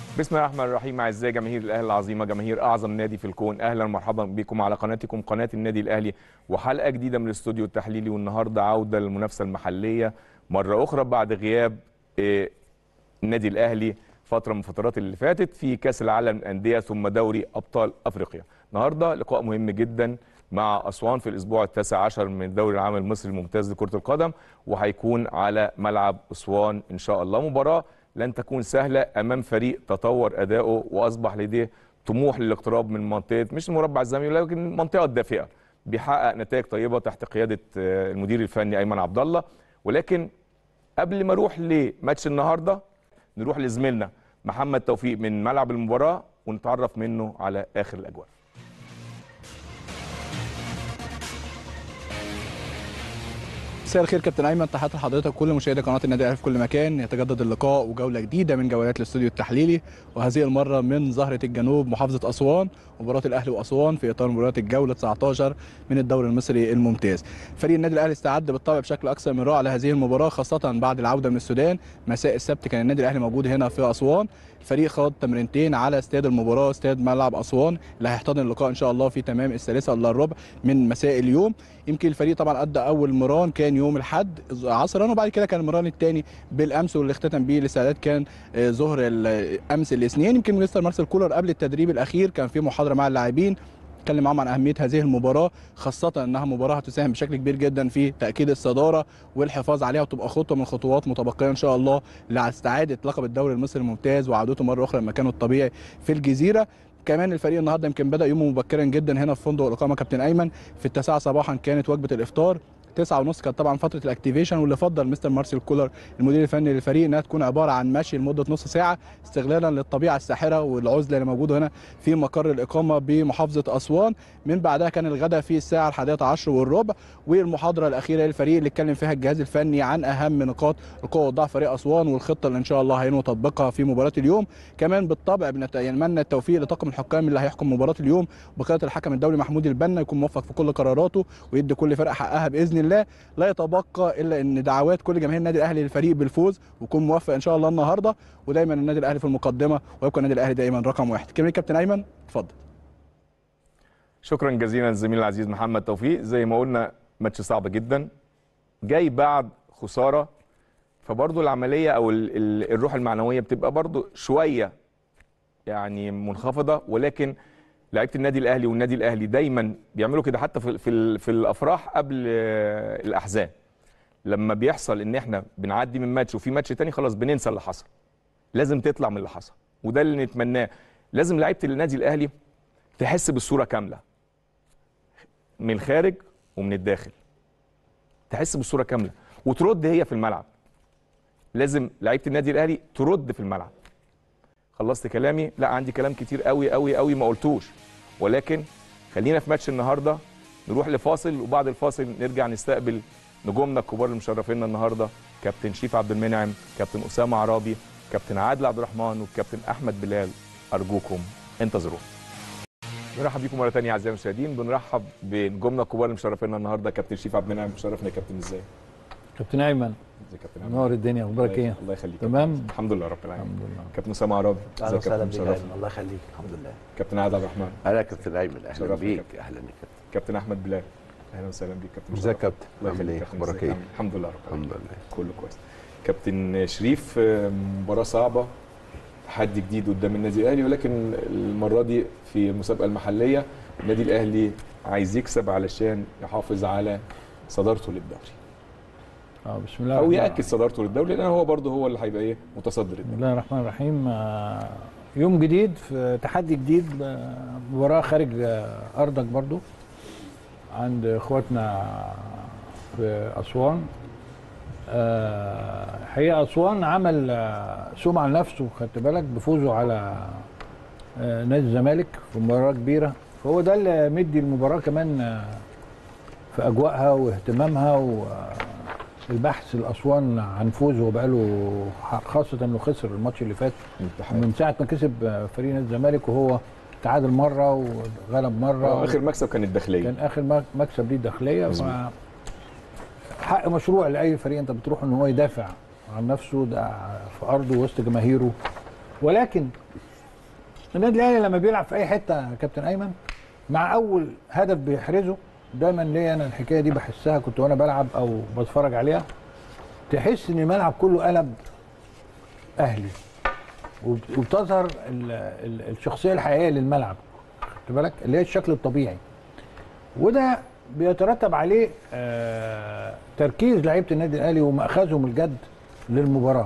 بسم الله الرحمن الرحيم اعزائي جماهير الاهلي العظيمه جماهير اعظم نادي في الكون اهلا ومرحبا بكم على قناتكم قناه النادي الاهلي وحلقه جديده من الاستوديو التحليلي والنهارده عوده للمنافسه المحليه مره اخرى بعد غياب آه، النادي الاهلي فتره من الفترات اللي فاتت في كاس العالم للانديه ثم دوري ابطال افريقيا النهارده لقاء مهم جدا مع اسوان في الاسبوع التاسع عشر من الدوري العام المصري الممتاز لكره القدم وهيكون على ملعب اسوان ان شاء الله مباراه لن تكون سهله امام فريق تطور اداؤه واصبح لديه طموح للاقتراب من منطقه مش المربع الزمني ولكن المنطقه الدافئه بيحقق نتائج طيبه تحت قياده آه، المدير الفني ايمن عبد الله ولكن قبل ما اروح لماتش النهارده نروح لزميلنا محمد توفيق من ملعب المباراه ونتعرف منه على اخر الاجواء مساء الخير كابتن ايمن تحياتي لحضرتك كل مشاهدي قناه النادي الاهلي في كل مكان يتجدد اللقاء وجوله جديده من جولات الاستوديو التحليلي وهذه المره من زهره الجنوب محافظه اسوان مباراه الاهلي واسوان في اطار مباراه الجوله 19 من الدوري المصري الممتاز فريق النادي الاهلي استعد بالطبع بشكل اكثر من رائع لهذه المباراه خاصه بعد العوده من السودان مساء السبت كان النادي الاهلي موجود هنا في اسوان الفريق خاض تمرينتين على استاد المباراه استاد ملعب اسوان اللي هيحتضن اللقاء ان شاء الله في تمام الثالثه الا الربع من مساء اليوم يمكن الفريق طبعا ادى اول مران كان يوم الاحد عصرا وبعد كده كان المران الثاني بالامس واللي اختتم به الاستعداد كان آه، ظهر ال- امس الاثنين يمكن مستر مارسيل كولر قبل التدريب الاخير كان في محاضره مع اللاعبين اتكلم معاهم عن اهميه هذه المباراه خاصه انها مباراه هتساهم بشكل كبير جدا في تاكيد الصداره والحفاظ عليها وتبقى خطوه من خطوات متبقيه ان شاء الله لاستعاده لقب الدوري المصري الممتاز وعودته مره اخرى لمكانه الطبيعي في الجزيره كمان الفريق النهارده يمكن بدا يومه مبكرا جدا هنا في فندق الاقامه كابتن ايمن في التاسعه صباحا كانت وجبه الافطار تسعة ونص كانت طبعا فتره الاكتيفيشن واللي فضل مستر مارسيل كولر المدير الفني للفريق انها تكون عباره عن مشي لمده نص ساعه استغلالا للطبيعه الساحره والعزله اللي موجوده هنا في مقر الاقامه بمحافظه اسوان من بعدها كان الغداء في الساعه الحادية عشر والربع والمحاضره الاخيره للفريق اللي اتكلم فيها الجهاز الفني عن اهم نقاط القوه والضعف فريق اسوان والخطه اللي ان شاء الله هينوي تطبيقها في مباراه اليوم كمان بالطبع بنتمنى التوفيق لطاقم الحكام اللي هيحكم مباراه اليوم بقياده الحكم الدولي محمود البنا يكون موفق في كل قراراته ويدي كل فرقه حقها باذن الله لا يتبقى الا ان دعوات كل جماهير النادي الاهلي للفريق بالفوز ويكون موفق ان شاء الله النهارده ودايما النادي الاهلي في المقدمه ويبقى النادي الاهلي دايما رقم واحد كلمه كابتن ايمن اتفضل شكرا جزيلا للزميل العزيز محمد توفيق زي ما قلنا ماتش صعب جدا جاي بعد خساره فبرضه العمليه او ال- ال- الروح المعنويه بتبقى برضه شويه يعني منخفضه ولكن لعيبه النادي الاهلي والنادي الاهلي دايما بيعملوا كده حتى في في, ال- في الافراح قبل آه، الاحزان لما بيحصل ان احنا بنعدي من ماتش وفي ماتش تاني خلاص بننسى اللي حصل لازم تطلع من اللي حصل وده اللي نتمناه لازم لعيبه النادي الاهلي تحس بالصوره كامله من الخارج ومن الداخل تحس بالصوره كامله وترد هي في الملعب لازم لعيبه النادي الاهلي ترد في الملعب خلصت كلامي لا عندي كلام كتير قوي قوي قوي ما قلتوش ولكن خلينا في ماتش النهارده نروح لفاصل وبعد الفاصل نرجع نستقبل نجومنا الكبار اللي مشرفينا النهارده كابتن شيف عبد المنعم كابتن اسامه عرابي كابتن عادل عبد الرحمن والكابتن احمد بلال ارجوكم انتظرونا بنرحب بيكم مره ثانيه اعزائي المشاهدين بنرحب بنجومنا الكبار اللي مشرفينا النهارده كابتن شيف عبد المنعم مشرفنا يا كابتن ازاي كابتن ايمن ازيك يا كابتن عبد نور الدنيا اخبارك الله- ايه الله يخليك تمام الحمد لله رب العالمين الحمد لله كابتن اسامه عرابي اهلا ازيك يا وسهلا كابتن بيك مشرفنا أيمن. الله يخليك الحمد لله كابتن عادل عبد الرحمن انا كابتن ايمن اهلا شرفنا بيك كابتن. اهلا يا كابتن كابتن احمد بلال اهلا وسهلا بيك كابتن ازيك يا مشرف. كابتن الله عامل يخليك ايه كابتن اخبارك ازيك ايه عامل- الحمد لله رب العالمين الحمد لله كله كويس كابتن شريف آه، مباراه صعبه تحدي جديد قدام النادي الاهلي ولكن المره دي في المسابقه المحليه النادي الاهلي عايز يكسب علشان يحافظ على صدارته للدوري اه بسم الله او الرحمن ياكد صدارته للدوري لان هو برضه هو اللي هيبقى ايه متصدر بسم الدوري الله الرحمن الرحيم آه، يوم جديد في تحدي جديد آه، مباراة خارج آه، أرضك برضو عند إخواتنا في أسوان آه، حقيقة أسوان عمل آه، سمعة لنفسه خدت بالك بفوزه على آه، نادي الزمالك في مباراة كبيرة فهو ده اللي مدي المباراة كمان آه، في أجواءها واهتمامها والبحث الأسوان عن فوزه بقاله خاصة إنه خسر الماتش اللي فات الاتحاد من ساعة ما كسب فريق نادي الزمالك وهو تعادل مرة وغلب مرة آه، اخر مكسب كان الداخليه كان اخر مك- مكسب ليه الداخليه ف مظبوط. حق مشروع لاي فريق انت بتروح ان هو يدافع عن نفسه ده في ارضه وسط جماهيره ولكن النادي الاهلي لما بيلعب في اي حته يا كابتن ايمن مع اول هدف بيحرزه دايما ليا انا الحكايه دي بحسها كنت وانا بلعب او بتفرج عليها تحس ان الملعب كله قلب اهلي وب- وبتظهر ال- ال- الشخصيه الحقيقيه للملعب خدت بالك اللي هي الشكل الطبيعي وده بيترتب عليه آه تركيز لعيبه النادي الاهلي ومأخذهم الجد للمباراه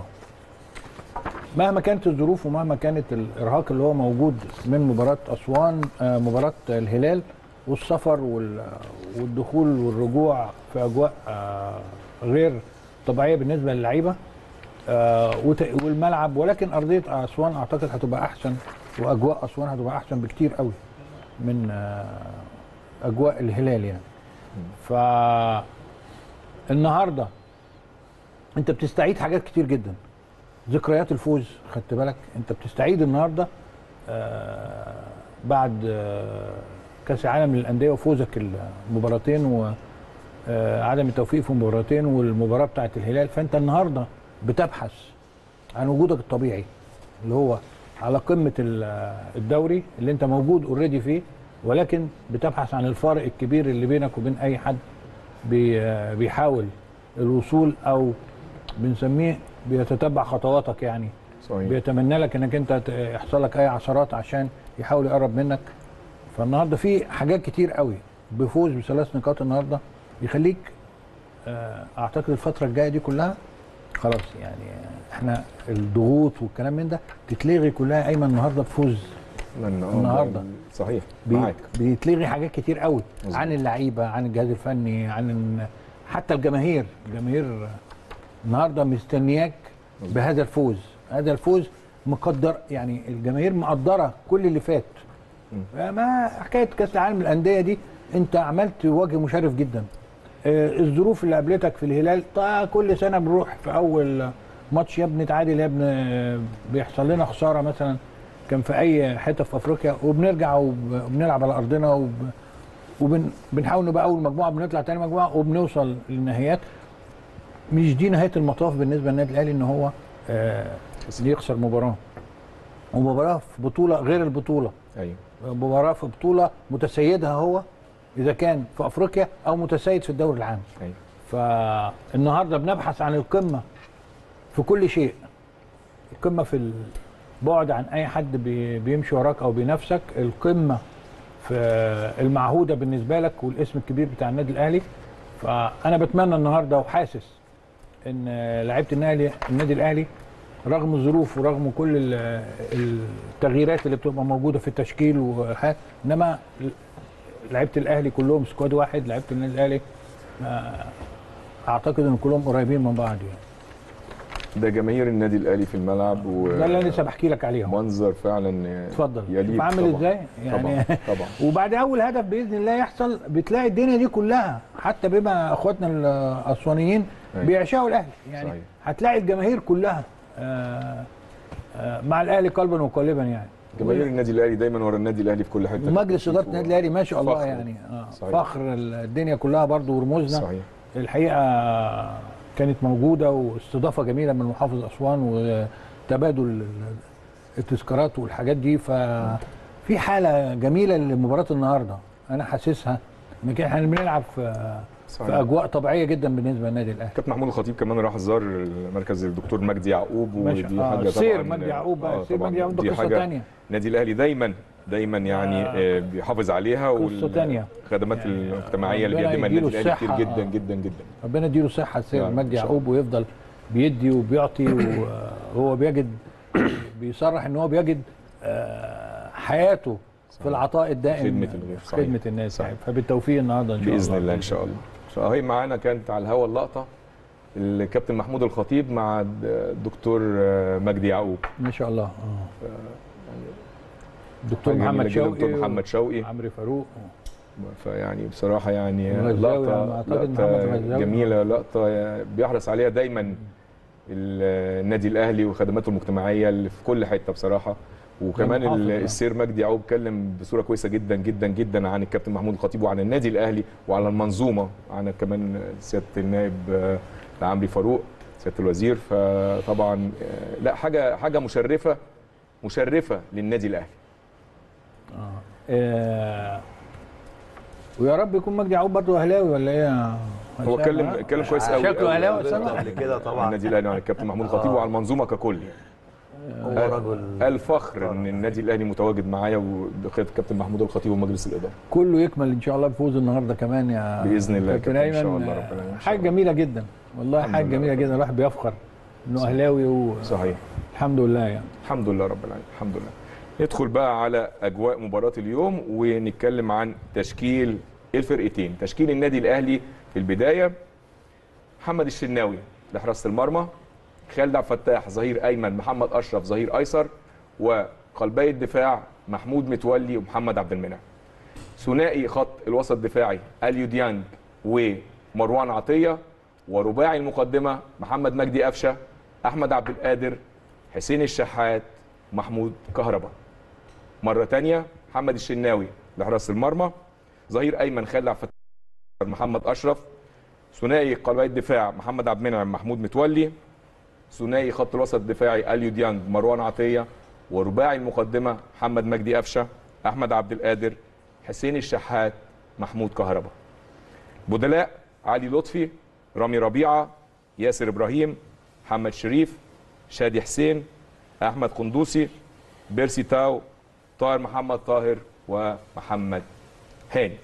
مهما كانت الظروف ومهما كانت الارهاق اللي هو موجود من مباراه اسوان آه مباراه الهلال والسفر وال- والدخول والرجوع في اجواء آه غير طبيعيه بالنسبه للعيبه آه وت- والملعب ولكن ارضيه اسوان اعتقد هتبقى احسن واجواء اسوان هتبقى احسن بكتير قوي من آه اجواء الهلال يعني ف النهارده انت بتستعيد حاجات كتير جدا ذكريات الفوز خدت بالك انت بتستعيد النهارده آه بعد آه كاس العالم للانديه وفوزك المباراتين وعدم التوفيق في مباراتين والمباراه بتاعت الهلال فانت النهارده بتبحث عن وجودك الطبيعي اللي هو على قمه ال- الدوري اللي انت موجود اوريدي فيه ولكن بتبحث عن الفارق الكبير اللي بينك وبين اي حد بي- بيحاول الوصول او بنسميه بيتتبع خطواتك يعني صحيح بيتمنى لك انك انت ت- يحصل لك اي عثرات عشان يحاول يقرب منك فالنهارده في حاجات كتير قوي بفوز بثلاث نقاط النهارده يخليك آه، اعتقد الفتره الجايه دي كلها خلاص يعني احنا الضغوط والكلام من ده تتلغي كلها ايمن النهارده بفوز من- آه، النهاردة. صحيح بي- معاك بيتلغي حاجات كتير قوي مظبوط. عن اللعيبه عن الجهاز الفني عن ال- حتى الجماهير الجماهير النهارده مستنياك مظبوط. بهذا الفوز هذا الفوز مقدر يعني الجماهير مقدره كل اللي فات ما حكايه كاس العالم للانديه دي انت عملت وجه مشرف جدا آه، الظروف اللي قابلتك في الهلال طيب كل سنه بنروح في اول ماتش يا ابني تعادل يا ابني بيحصل لنا خساره مثلا كان في اي حته في افريقيا وبنرجع وب- وبنلعب على ارضنا وب... وبنحاول نبقى اول مجموعه بنطلع تاني مجموعه وبنوصل للنهايات مش دي نهايه المطاف بالنسبه للنادي الاهلي ان هو آه يخسر مباراه ومباراه في بطوله غير البطوله ايوه مباراه في بطوله متسيدها هو اذا كان في افريقيا او متسيد في الدوري العام ايوه فالنهارده بنبحث عن القمه في كل شيء القمه في البعد عن اي حد بي- بيمشي وراك او بينافسك القمه في المعهوده بالنسبه لك والاسم الكبير بتاع النادي الاهلي فانا بتمنى النهارده وحاسس ان لعيبه النادي النادي الاهلي رغم الظروف ورغم كل ال- التغييرات اللي بتبقى موجوده في التشكيل والحاجات انما لعيبه الاهلي كلهم سكواد واحد لعيبه النادي الاهلي آه، اعتقد ان كلهم قريبين من بعض يعني ده جماهير النادي الاهلي في الملعب و ده اللي انا لسه بحكي لك عليه اهو. منظر فعلا اتفضل يليق شوف عامل طبعاً. ازاي يعني طبعا طبعا وبعد اول هدف باذن الله يحصل بتلاقي الدنيا دي كلها حتى بما اخواتنا الاسوانيين أيوة. بيعشقوا الاهلي يعني صحيح. هتلاقي الجماهير كلها آه، آه، مع الاهلي قلبا وقالبا يعني جماهير النادي الاهلي دايما ورا النادي الاهلي في كل حته ومجلس اداره النادي الاهلي ما شاء الله فخر. يعني آه، صحيح. فخر الدنيا كلها برضو ورموزنا صحيح الحقيقه كانت موجوده واستضافه جميله من محافظ اسوان وتبادل التذكارات والحاجات دي ففي حاله جميله لمباراه النهارده انا حاسسها ان كده احنا بنلعب في في صحيح اجواء طبيعيه جدا بالنسبه للنادي الاهلي كابتن محمود الخطيب كمان راح زار مركز الدكتور مجدي يعقوب ما شاء ودي الله حاجه سير طبعا مجدي يعقوب بقى آه سير طبعاً مجدي يعقوب ده دي قصه حاجة ثانيه النادي الاهلي دايما دايما يعني آه. آه، بيحافظ عليها قصة تانية. والخدمات يعني المجتمعيه اللي ربنا بيقدمها يديله النادي الاهلي كتير الصحة. جدا آه. جدا جدا ربنا يديله الصحه سير يا رب، مجدي إن شاء يعقوب ويفضل بيدي وبيعطي وهو بيجد بيصرح ان هو بيجد آه، حياته في العطاء الدائم خدمة الغير، في صحيح. خدمه الناس صحيح. يعني فبالتوفيق النهارده ان شاء الله باذن الله ان شاء الله فهي معانا كانت على الهوا اللقطه الكابتن محمود الخطيب مع الدكتور مجدي يعقوب ما شاء الله اه دكتور حاجة محمد جميلة جدا. شوقي دكتور محمد شوقي عمرو فاروق فيعني بصراحه يعني الغزاوي، أنا لقطه أعتقد محمد لقطه الغزاوي. جميله لقطه بيحرص عليها دايما ال- النادي الاهلي وخدماته المجتمعيه اللي في كل حته بصراحه وكمان محافظ ال- بقى. السير مجدي يعقوب اتكلم بصوره كويسه جدا جدا جدا عن الكابتن محمود الخطيب وعن النادي الاهلي وعلى المنظومه عن كمان سياده النائب آه، عمرو فاروق سياده الوزير فطبعا آه، لا حاجه حاجه مشرفه مشرفه للنادي الاهلي آه ويا رب يكون مجدي يعقوب برضه اهلاوي ولا ايه يا هو هشام؟ اتكلم ها؟ اتكلم كويس قوي شكله اهلاوي قبل سامع كده عن طبعا النادي الاهلي وعن الكابتن محمود الخطيب آه. وعن المنظومه ككل هو رجل الفخر ان النادي الاهلي متواجد معايا وبقياده الكابتن محمود الخطيب ومجلس الاداره كله يكمل ان شاء الله بفوز النهارده كمان يا بإذن الله يا كابتن كابتن، إن شاء أيمن. الله ربنا يعين. إن شاء حاجه الله. جميله جدا والله الحمد حاجه لله جميله رب جدا الواحد بيفخر انه اهلاوي والحمد صحيح لله يعني الحمد لله رب العالمين الحمد لله ندخل بقى على اجواء مباراه اليوم ونتكلم عن تشكيل الفرقتين تشكيل النادي الاهلي في البدايه محمد الشناوي لحراسه المرمى خالد عبد الفتاح ظهير ايمن محمد اشرف ظهير ايسر وقلبي الدفاع محمود متولي ومحمد عبد المنعم ثنائي خط الوسط الدفاعي اليو ديانج ومروان عطيه ورباعي المقدمه محمد مجدي قفشه احمد عبد القادر حسين الشحات محمود كهربا مره تانية محمد الشناوي لحراسه المرمى ظهير ايمن خالد عبد الفتاح محمد اشرف ثنائي قلبي الدفاع محمد عبد المنعم محمود متولي ثنائي خط الوسط الدفاعي اليو ديانج مروان عطيه ورباعي المقدمه محمد مجدي قفشه احمد عبد القادر حسين الشحات محمود كهربا بدلاء علي لطفي رامي ربيعه ياسر ابراهيم محمد شريف شادي حسين احمد قندوسي بيرسي تاو طاهر محمد طاهر ومحمد هاني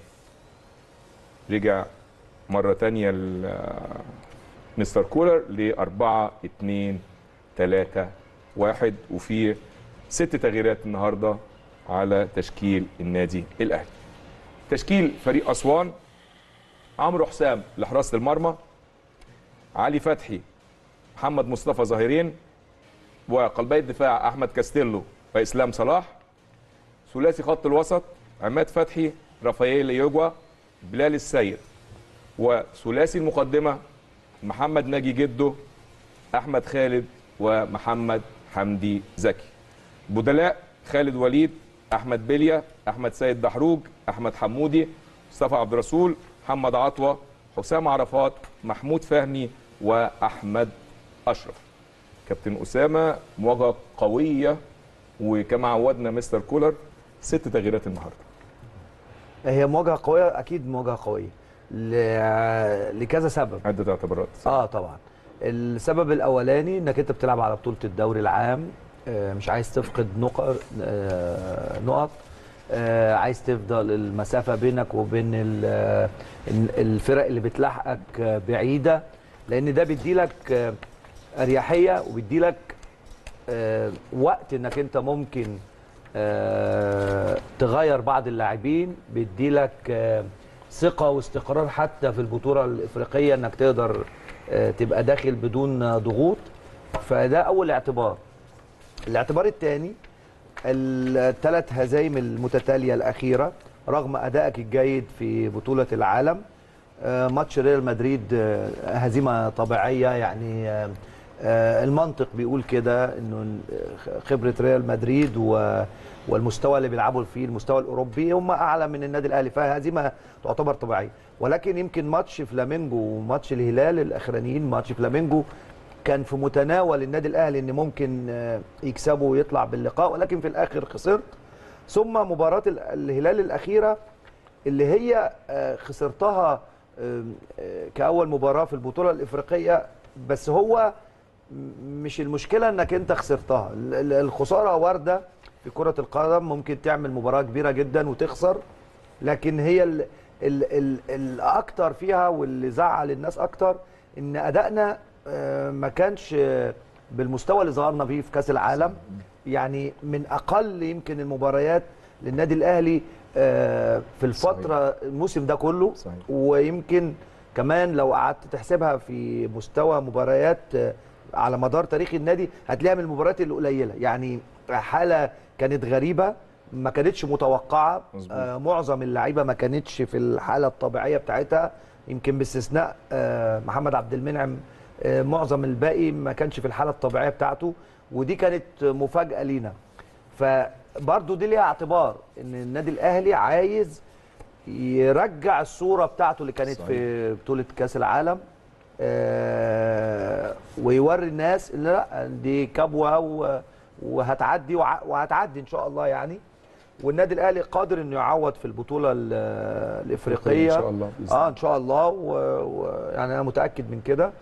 رجع مره تانية ل- مستر كولر ل 4 2 3 1 وفي ست تغييرات النهارده على تشكيل النادي الاهلي تشكيل فريق اسوان عمرو حسام لحراسه المرمى علي فتحي محمد مصطفى ظاهرين وقلبي الدفاع احمد كاستيلو واسلام صلاح ثلاثي خط الوسط عماد فتحي رافائيل يوجوا بلال السيد وثلاثي المقدمه محمد ناجي جدو احمد خالد ومحمد حمدي زكي بدلاء خالد وليد احمد بليا احمد سيد دحروج احمد حمودي مصطفى عبد الرسول محمد عطوه حسام عرفات محمود فهمي واحمد اشرف كابتن اسامه مواجهه قويه وكما عودنا مستر كولر ست تغييرات النهارده هي مواجهه قويه اكيد مواجهه قويه ل- لكذا سبب عده اعتبارات اه طبعا السبب الاولاني انك انت بتلعب على بطوله الدوري العام آه، مش عايز تفقد نقط آه، نقط آه، عايز تفضل المسافه بينك وبين ال- آه، الفرق اللي بتلاحقك آه، بعيده لان ده بيديلك آه، اريحيه وبيديلك آه، وقت انك انت ممكن آه، تغير بعض اللاعبين بيديلك آه، ثقه واستقرار حتى في البطوله الافريقيه انك تقدر آه، تبقى داخل بدون آه، ضغوط فده اول اعتبار الاعتبار الثاني الثلاث هزايم المتتاليه الاخيره رغم ادائك الجيد في بطوله العالم آه، ماتش ريال مدريد آه، هزيمه طبيعيه يعني آه، آه، المنطق بيقول كده انه خبره ريال مدريد و والمستوى اللي بيلعبوا فيه المستوى الاوروبي هم اعلى من النادي الاهلي فهزيمه تعتبر طبيعيه ولكن يمكن ماتش فلامينجو وماتش الهلال الاخرانيين ماتش فلامينجو كان في متناول النادي الاهلي ان ممكن آه، يكسبه ويطلع باللقاء ولكن في الاخر خسرت ثم مباراه ال- الهلال الاخيره اللي هي آه، خسرتها آم، آه، كاول مباراه في البطوله الافريقيه بس هو م- مش المشكله انك انت خسرتها ال- ال- الخساره وارده في كره القدم ممكن تعمل مباراه كبيره جدا وتخسر لكن هي ال ال ال الاكتر فيها واللي زعل الناس اكتر ان ادائنا آه، ما كانش آه، بالمستوى اللي ظهرنا بيه في كاس العالم يعني من اقل يمكن المباريات للنادي الاهلي آه، في الفتره الموسم ده كله صحيح. ويمكن كمان لو قعدت تحسبها في مستوى مباريات آه، على مدار تاريخ النادي هتلاقيها من المباريات القليله يعني حاله كانت غريبه ما كانتش متوقعه مظبوط. آه معظم اللعيبه ما كانتش في الحاله الطبيعيه بتاعتها يمكن باستثناء آه محمد عبد المنعم آه معظم الباقي ما كانش في الحاله الطبيعيه بتاعته ودي كانت مفاجاه لينا فبرضه دي ليها اعتبار ان النادي الاهلي عايز يرجع الصوره بتاعته اللي كانت صحيح. في بطوله كاس العالم آه، ويوري الناس ان لا دي كبوه و- وهتعدي وع- وهتعدي ان شاء الله يعني والنادي الاهلي قادر انه يعوض في البطوله ال- الافريقيه ان شاء الله بإذن اه ان شاء الله ويعني و... يعني انا متاكد من كده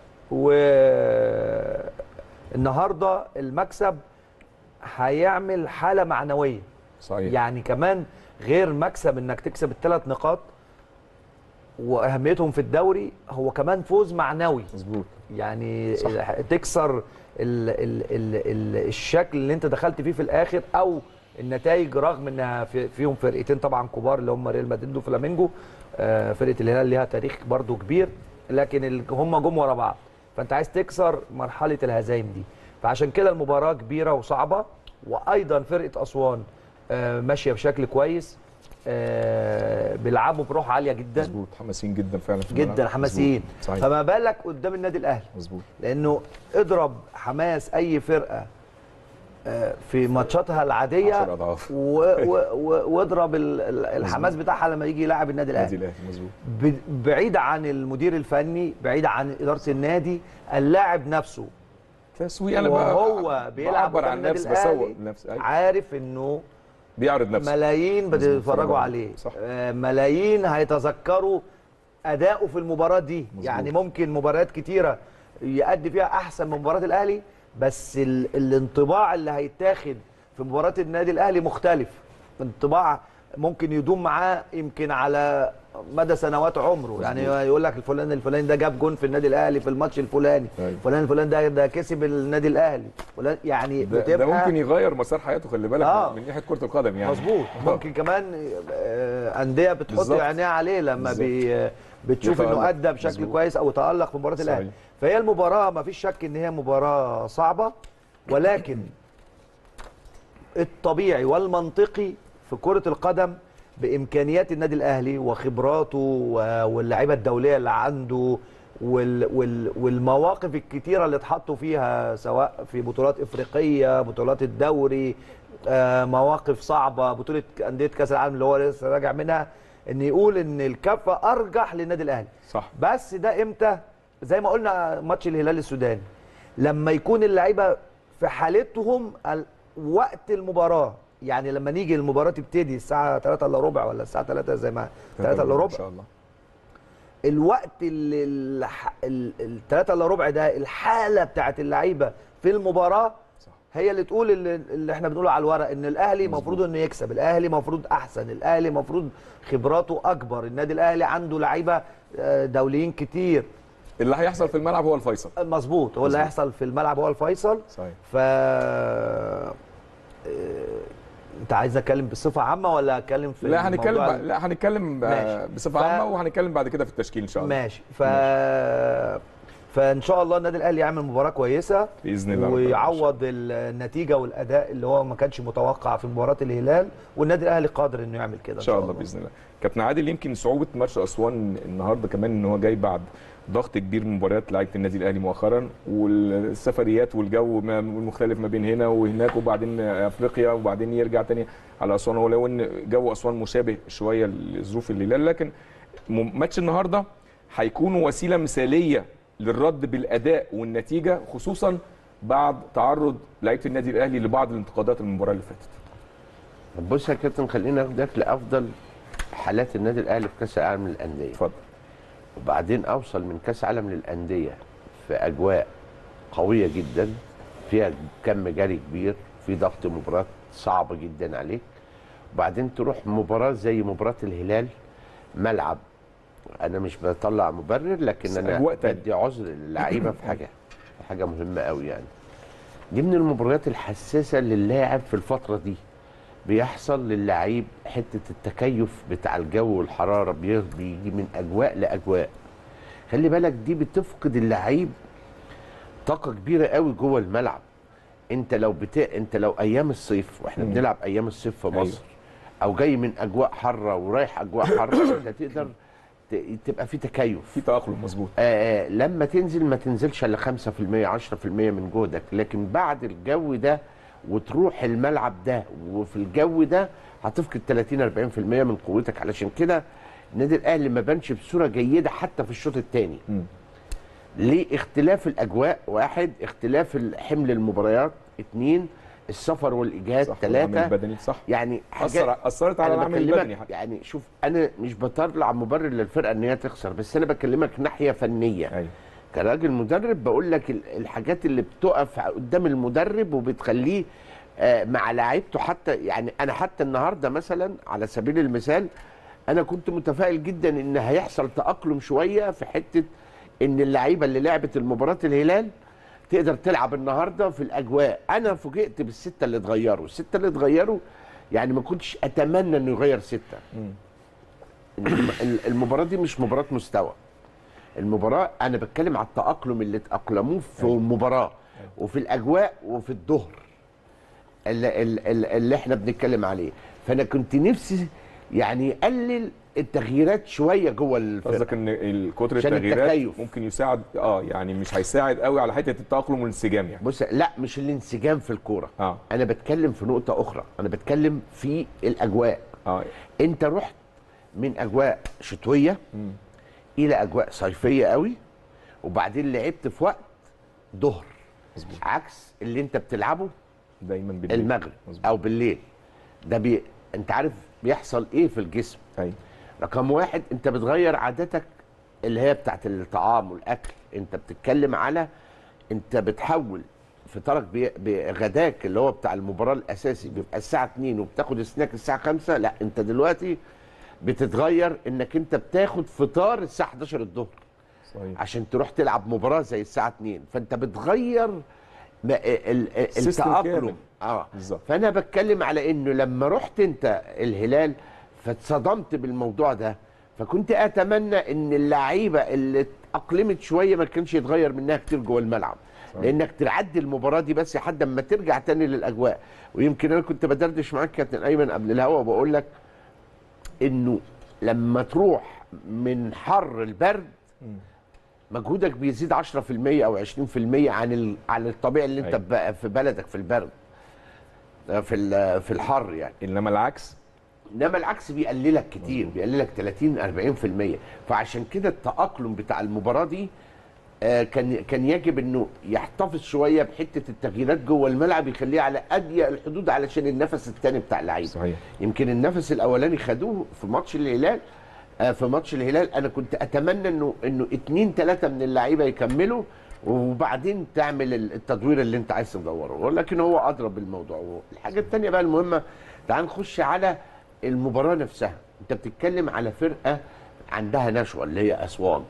والنهارده المكسب هيعمل حاله معنويه صحيح يعني كمان غير مكسب انك تكسب الثلاث نقاط واهميتهم في الدوري هو كمان فوز معنوي مظبوط يعني صح. تكسر ال ال ال ال الشكل اللي انت دخلت فيه في الاخر او النتائج رغم انها في فيهم فرقتين طبعا كبار اللي هم ريال مدريد وفلامينجو آه، فرقه الهلال ليها تاريخ برضو كبير لكن ال- هم جم ورا بعض فانت عايز تكسر مرحله الهزايم دي فعشان كده المباراه كبيره وصعبه وايضا فرقه اسوان آه، ماشيه بشكل كويس آه، بيلعبوا بروح عاليه جدا مظبوط حماسيين جدا فعلا في الملعب. جدا حماسيين مظبوط. صحيح فما بالك قدام النادي الاهلي مظبوط لانه اضرب حماس اي فرقه آه، في ماتشاتها العاديه 10 اضعاف و- و- و- واضرب ال- ال- الحماس بتاعها لما يجي يلاعب النادي النادي الاهلي الاهلي مظبوط ب- بعيد عن المدير الفني بعيد عن اداره النادي اللاعب نفسه تسويق انا وهو بيلعب بعبر قدام عن النادي نفسي بسوق الأهلي لنفسي أيوة. عارف انه بيعرض نفسه ملايين مظبوط، بيتفرجوا طبعاً. عليه صح. آه، ملايين هيتذكروا اداؤه في المباراه دي مظبوط. يعني ممكن مباريات كتيره يأدي فيها احسن من مباراه الاهلي بس ال... الانطباع اللي هيتاخد في مباراه النادي الاهلي مختلف انطباع ممكن يدوم معاه يمكن على مدى سنوات عمره يعني يقول لك الفلان الفلاني ده جاب جون في النادي الاهلي في الماتش الفلاني أيوة. فلان الفلاني ده ده كسب النادي الاهلي فلان يعني ده, بتبقى ده ممكن يغير مسار حياته خلي بالك آه. من ناحيه كره القدم يعني مظبوط ممكن كمان آه، انديه بتحط بالظبط. عينيها عليه لما بي بتشوف يتألق. انه ادى بشكل مظبوط. كويس او تالق في مباراه صحيح. الاهلي فهي المباراه ما فيش شك ان هي مباراه صعبه ولكن الطبيعي والمنطقي في كره القدم بامكانيات النادي الاهلي وخبراته و- واللعيبه الدوليه اللي عنده وال وال والمواقف الكتيره اللي اتحطوا فيها سواء في بطولات افريقيه بطولات الدوري آه، مواقف صعبه بطوله انديه كاس العالم اللي هو لسه راجع منها ان يقول ان الكفه ارجح للنادي الاهلي صح بس ده امتى زي ما قلنا ماتش الهلال السوداني لما يكون اللعيبه في حالتهم ال- وقت المباراه يعني لما نيجي المباراه تبتدي الساعه 3 الا ربع ولا الساعه 3 زي ما 3 الا ان ربع شاء الله الوقت اللي الح- ال- الثلاثة الا ربع ده الحاله بتاعت اللعيبه في المباراه صح. هي اللي تقول اللي, اللي احنا بنقوله على الورق ان الاهلي المفروض انه يكسب الاهلي المفروض احسن الاهلي المفروض خبراته اكبر النادي الاهلي عنده لعيبه آه، دوليين كتير اللي هيحصل في الملعب هو الفيصل مظبوط هو اللي مظبوط. هيحصل في الملعب هو الفيصل صحيح ف آه، انت عايز اتكلم بصفه عامه ولا اتكلم في لا هنتكلم الموضوع بقى- لا هنتكلم آه، ماشي. بصفه ف- عامه وهنتكلم بعد كده في التشكيل ان شاء الله ماشي ف فان شاء الله النادي الاهلي يعمل مباراه كويسه باذن الله رب العالمين. ويعوض النتيجه والاداء اللي هو ما كانش متوقع في مباراه الهلال والنادي الاهلي قادر انه يعمل كده ان شاء الله باذن الله كابتن عادل يمكن صعوبه ماتش اسوان النهارده كمان ان هو جاي بعد ضغط كبير من مباريات لعيبه النادي الاهلي مؤخرا والسفريات والجو ما- المختلف ما بين هنا وهناك وبعدين افريقيا وبعدين يرجع تاني على اسوان ولو ان جو اسوان مشابه شويه لظروف الهلال لكن م- ماتش النهارده هيكون وسيله مثاليه للرد بالاداء والنتيجه خصوصا بعد تعرض لعيبه النادي الاهلي لبعض الانتقادات المباراه اللي فاتت طب بص يا كابتن خلينا ناخدك لافضل حالات النادي الاهلي في كاس العالم للانديه اتفضل وبعدين اوصل من كاس عالم للانديه في اجواء قويه جدا فيها كم جري كبير في ضغط مباراه صعبه جدا عليك وبعدين تروح مباراه زي مباراه الهلال ملعب انا مش بطلع مبرر لكن بس انا أجواء تانية. بدي عذر للعيبه في حاجه في حاجه مهمه قوي يعني دي من المباريات الحساسه للاعب في الفتره دي بيحصل للعيب حته التكيف بتاع الجو والحراره بي- بيجي من اجواء لاجواء خلي بالك دي بتفقد اللعيب طاقه كبيره قوي جوه الملعب انت لو بتا... انت لو ايام الصيف واحنا مم. بنلعب ايام الصيف في أيوة. مصر او جاي من اجواء حاره ورايح اجواء حاره انت تقدر ت... تبقى في تكيف في تاقلم مظبوط آه لما تنزل ما تنزلش الا 5% 10% من جهدك لكن بعد الجو ده وتروح الملعب ده وفي الجو ده هتفقد 30 40% من قوتك علشان كده النادي الاهلي ما بانش بصوره جيده حتى في الشوط الثاني مم. ليه اختلاف الاجواء واحد اختلاف حمل المباريات اتنين السفر والاجهاد صح والعامل ثلاثه البدني صح يعني أثر اثرت على أنا العامل بكلمك البدني حتى يعني شوف انا مش بطلع مبرر للفرقه ان هي تخسر بس انا بكلمك ناحيه فنيه ايوه كراجل مدرب بقول لك ال- الحاجات اللي بتقف قدام المدرب وبتخليه آه، مع لعيبته حتى يعني انا حتى النهارده مثلا على سبيل المثال انا كنت متفائل جدا ان هيحصل تاقلم شويه في حته ان اللعيبه اللي لعبت المباراه الهلال تقدر تلعب النهارده في الاجواء انا فوجئت بالسته اللي اتغيروا السته اللي اتغيروا يعني ما كنتش اتمنى انه يغير سته مم. الم- ال- المباراه دي مش مباراه مستوى المباراه انا بتكلم على التاقلم اللي اتاقلموه في المباراه وفي الاجواء وفي الظهر اللي, اللي, اللي احنا بنتكلم عليه فانا كنت نفسي يعني يقلل التغييرات شويه جوه الفرقه قصدك ان ال- كتر عشان التغييرات التكيف. ممكن يساعد اه يعني مش هيساعد قوي على حته التاقلم والانسجام يعني بص لا مش الانسجام في الكوره اه انا بتكلم في نقطه اخرى انا بتكلم في الاجواء اه انت رحت من اجواء شتويه مم. الى اجواء صيفيه قوي وبعدين لعبت في وقت ظهر مظبوط عكس اللي انت بتلعبه دايما بالليل المغرب مظبوط. او بالليل ده بي... انت عارف بيحصل ايه في الجسم ايوه رقم واحد انت بتغير عاداتك اللي هي بتاعت الطعام والاكل انت بتتكلم على انت بتحول فطارك بي- بغداك اللي هو بتاع المباراه الاساسي بيبقى الساعه 2 وبتاخد سناك الساعه 5 لا انت دلوقتي بتتغير انك انت بتاخد فطار الساعه 11 الظهر صحيح عشان تروح تلعب مباراه زي الساعه 2 فانت بتغير ما- ال- ال- سيستم كامل. التاقلم اه بالظبط فانا بتكلم على انه لما رحت انت الهلال فاتصدمت بالموضوع ده فكنت اتمنى ان اللعيبه اللي اتاقلمت شويه ما كانش يتغير منها كتير جوه الملعب صحيح. لانك تعدي المباراه دي بس لحد اما ترجع تاني للاجواء ويمكن انا كنت بدردش معاك كابتن ايمن قبل الهوا وبقول لك انه لما تروح من حر البرد مم. مجهودك بيزيد 10% او 20% عن ال... عن الطبيعي اللي انت أيوة. بقى في بلدك في البرد في ال- في الحر يعني انما العكس انما العكس بيقللك كتير بيقللك 30 40% فعشان كده التاقلم بتاع المباراه دي آه، كان كان يجب انه يحتفظ شويه بحته التغييرات جوه الملعب يخليه على اضيق الحدود علشان النفس الثاني بتاع اللعيبه صحيح يمكن النفس الاولاني خدوه في ماتش الهلال آه، في ماتش الهلال انا كنت اتمنى انه انه اتنين تلاته من اللعيبه يكملوا وبعدين تعمل التدوير اللي انت عايز تدوره ولكن هو اضرب بالموضوع الحاجه الثانيه بقى المهمه تعال نخش على المباراه نفسها انت بتتكلم على فرقه عندها نشوه اللي هي اسوان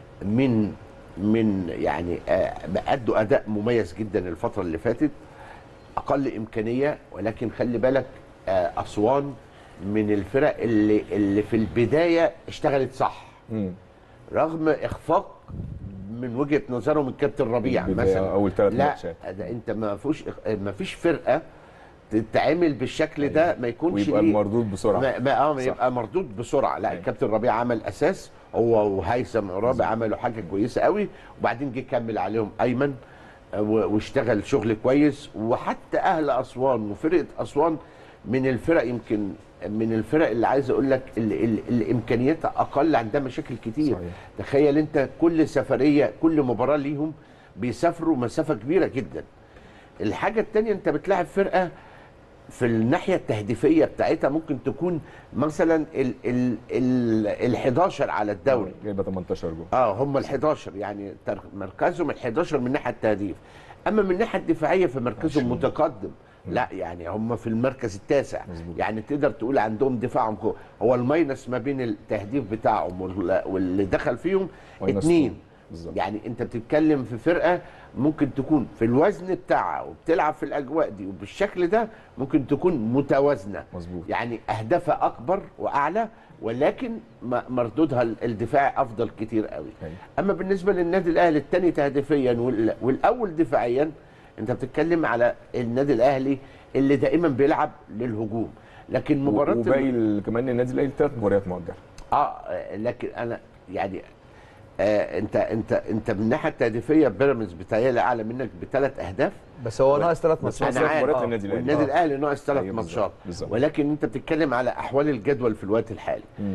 من من يعني آه، ادوا اداء مميز جدا الفتره اللي فاتت اقل امكانيه ولكن خلي بالك آه، اسوان من الفرق اللي اللي في البدايه اشتغلت صح مم. رغم اخفاق من وجهه نظرهم الكابتن ربيع البداية مثلا أول ثلاث لا ماتشات. ده انت ما فيش ما فيش فرقه تتعامل بالشكل ده ما يكونش ويبقى ليه- مردود بسرعه ما ما اه صح. يبقى مردود بسرعه لا أيوة. الكابتن ربيع عمل اساس هو وهيثم عرابي عملوا حاجه كويسه قوي وبعدين جه كمل عليهم ايمن آه، و- واشتغل شغل كويس وحتى اهل اسوان وفرقه اسوان من الفرق يمكن من الفرق اللي عايز اقول لك اللي, اللي, اللي امكانياتها اقل عندها مشاكل كتير صحيح. تخيل انت كل سفريه كل مباراه ليهم بيسافروا مسافه كبيره جدا الحاجه الثانيه انت بتلاعب فرقه في الناحيه التهديفيه بتاعتها ممكن تكون مثلا ال ال ال ال 11 على الدوري جايبه 18 جول اه هم ال 11 يعني تر- مركزهم ال 11 من ناحيه التهديف اما من الناحيه الدفاعيه فمركزهم عشرين. متقدم لا يعني هم في المركز التاسع مظبوط. يعني تقدر تقول عندهم دفاعهم قوي هو الماينس ما بين التهديف بتاعهم وال- واللي دخل فيهم ماينس اتنين بالظبط يعني انت بتتكلم في فرقه ممكن تكون في الوزن بتاعها وبتلعب في الاجواء دي وبالشكل ده ممكن تكون متوازنه مظبوط يعني اهدافها اكبر واعلى ولكن م- مردودها ال- الدفاعي افضل كتير قوي أيوة. اما بالنسبه للنادي الاهلي الثاني تهديفيا وال- والاول دفاعيا انت بتتكلم على النادي الاهلي اللي دائما بيلعب للهجوم لكن مباراه ال- وباقي ال- كمان النادي الاهلي ثلاث مباريات مؤجله اه لكن انا يعني آه انت انت انت من الناحيه التهديفيه بيراميدز بتهيألي اعلى منك بثلاث اهداف بس هو ناقص ثلاث بس ماتشات هو ثلاث عارف. مباريات آه. للنادي الاهلي والنادي آه. الاهلي ناقص ثلاث أيوة بالظبط، ماتشات بالظبط. ولكن انت بتتكلم على احوال الجدول في الوقت الحالي مم.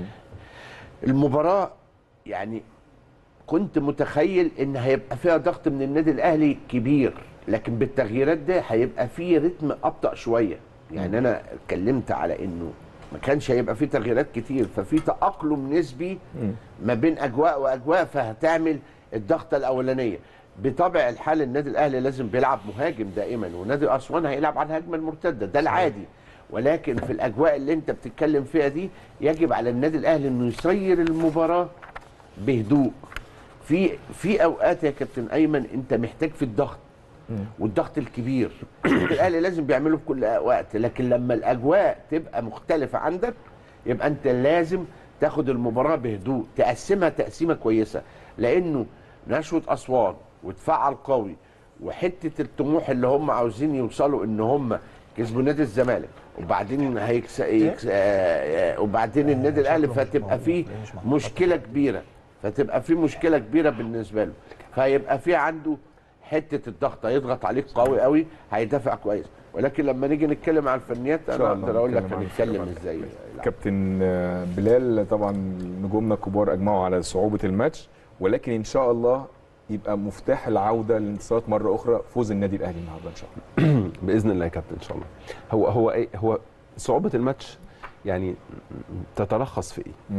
المباراه يعني كنت متخيل ان هيبقى فيها ضغط من النادي الاهلي كبير لكن بالتغييرات دي هيبقى في رتم ابطا شويه يعني انا اتكلمت على انه ما كانش هيبقى في تغييرات كتير ففي تاقلم نسبي ما بين اجواء واجواء فهتعمل الضغطه الاولانيه بطبع الحال النادي الاهلي لازم بيلعب مهاجم دائما ونادي اسوان هيلعب على الهجمه المرتده ده العادي ولكن في الاجواء اللي انت بتتكلم فيها دي يجب على النادي الاهلي انه يسير المباراه بهدوء في في اوقات يا كابتن ايمن انت محتاج في الضغط والضغط الكبير النادي الاهلي لازم بيعمله في كل وقت لكن لما الاجواء تبقى مختلفه عندك يبقى انت لازم تاخد المباراه بهدوء تقسمها تقسيمه كويسه لانه نشوه اسوان وتفعل قوي وحته الطموح اللي هم عاوزين يوصلوا ان هم كسبوا نادي الزمالك وبعدين هيكس... يكس... آه، آه، وبعدين النادي الاهلي فتبقى فيه مشكله كبيره فتبقى في مشكله كبيره بالنسبه له فهيبقى في عنده حته الضغط هيضغط عليك قوي قوي هيدافع كويس ولكن لما نيجي نتكلم على الفنيات انا شاء الله اقدر اقول لك نتكلم عن هنتكلم الفنيات. ازاي كابتن آه، بلال طبعا نجومنا الكبار اجمعوا على صعوبه الماتش ولكن ان شاء الله يبقى مفتاح العوده للانتصارات مره اخرى فوز النادي الاهلي النهارده ان شاء الله باذن الله يا كابتن ان شاء الله هو هو ايه هو صعوبه الماتش يعني تتلخص في ايه مم.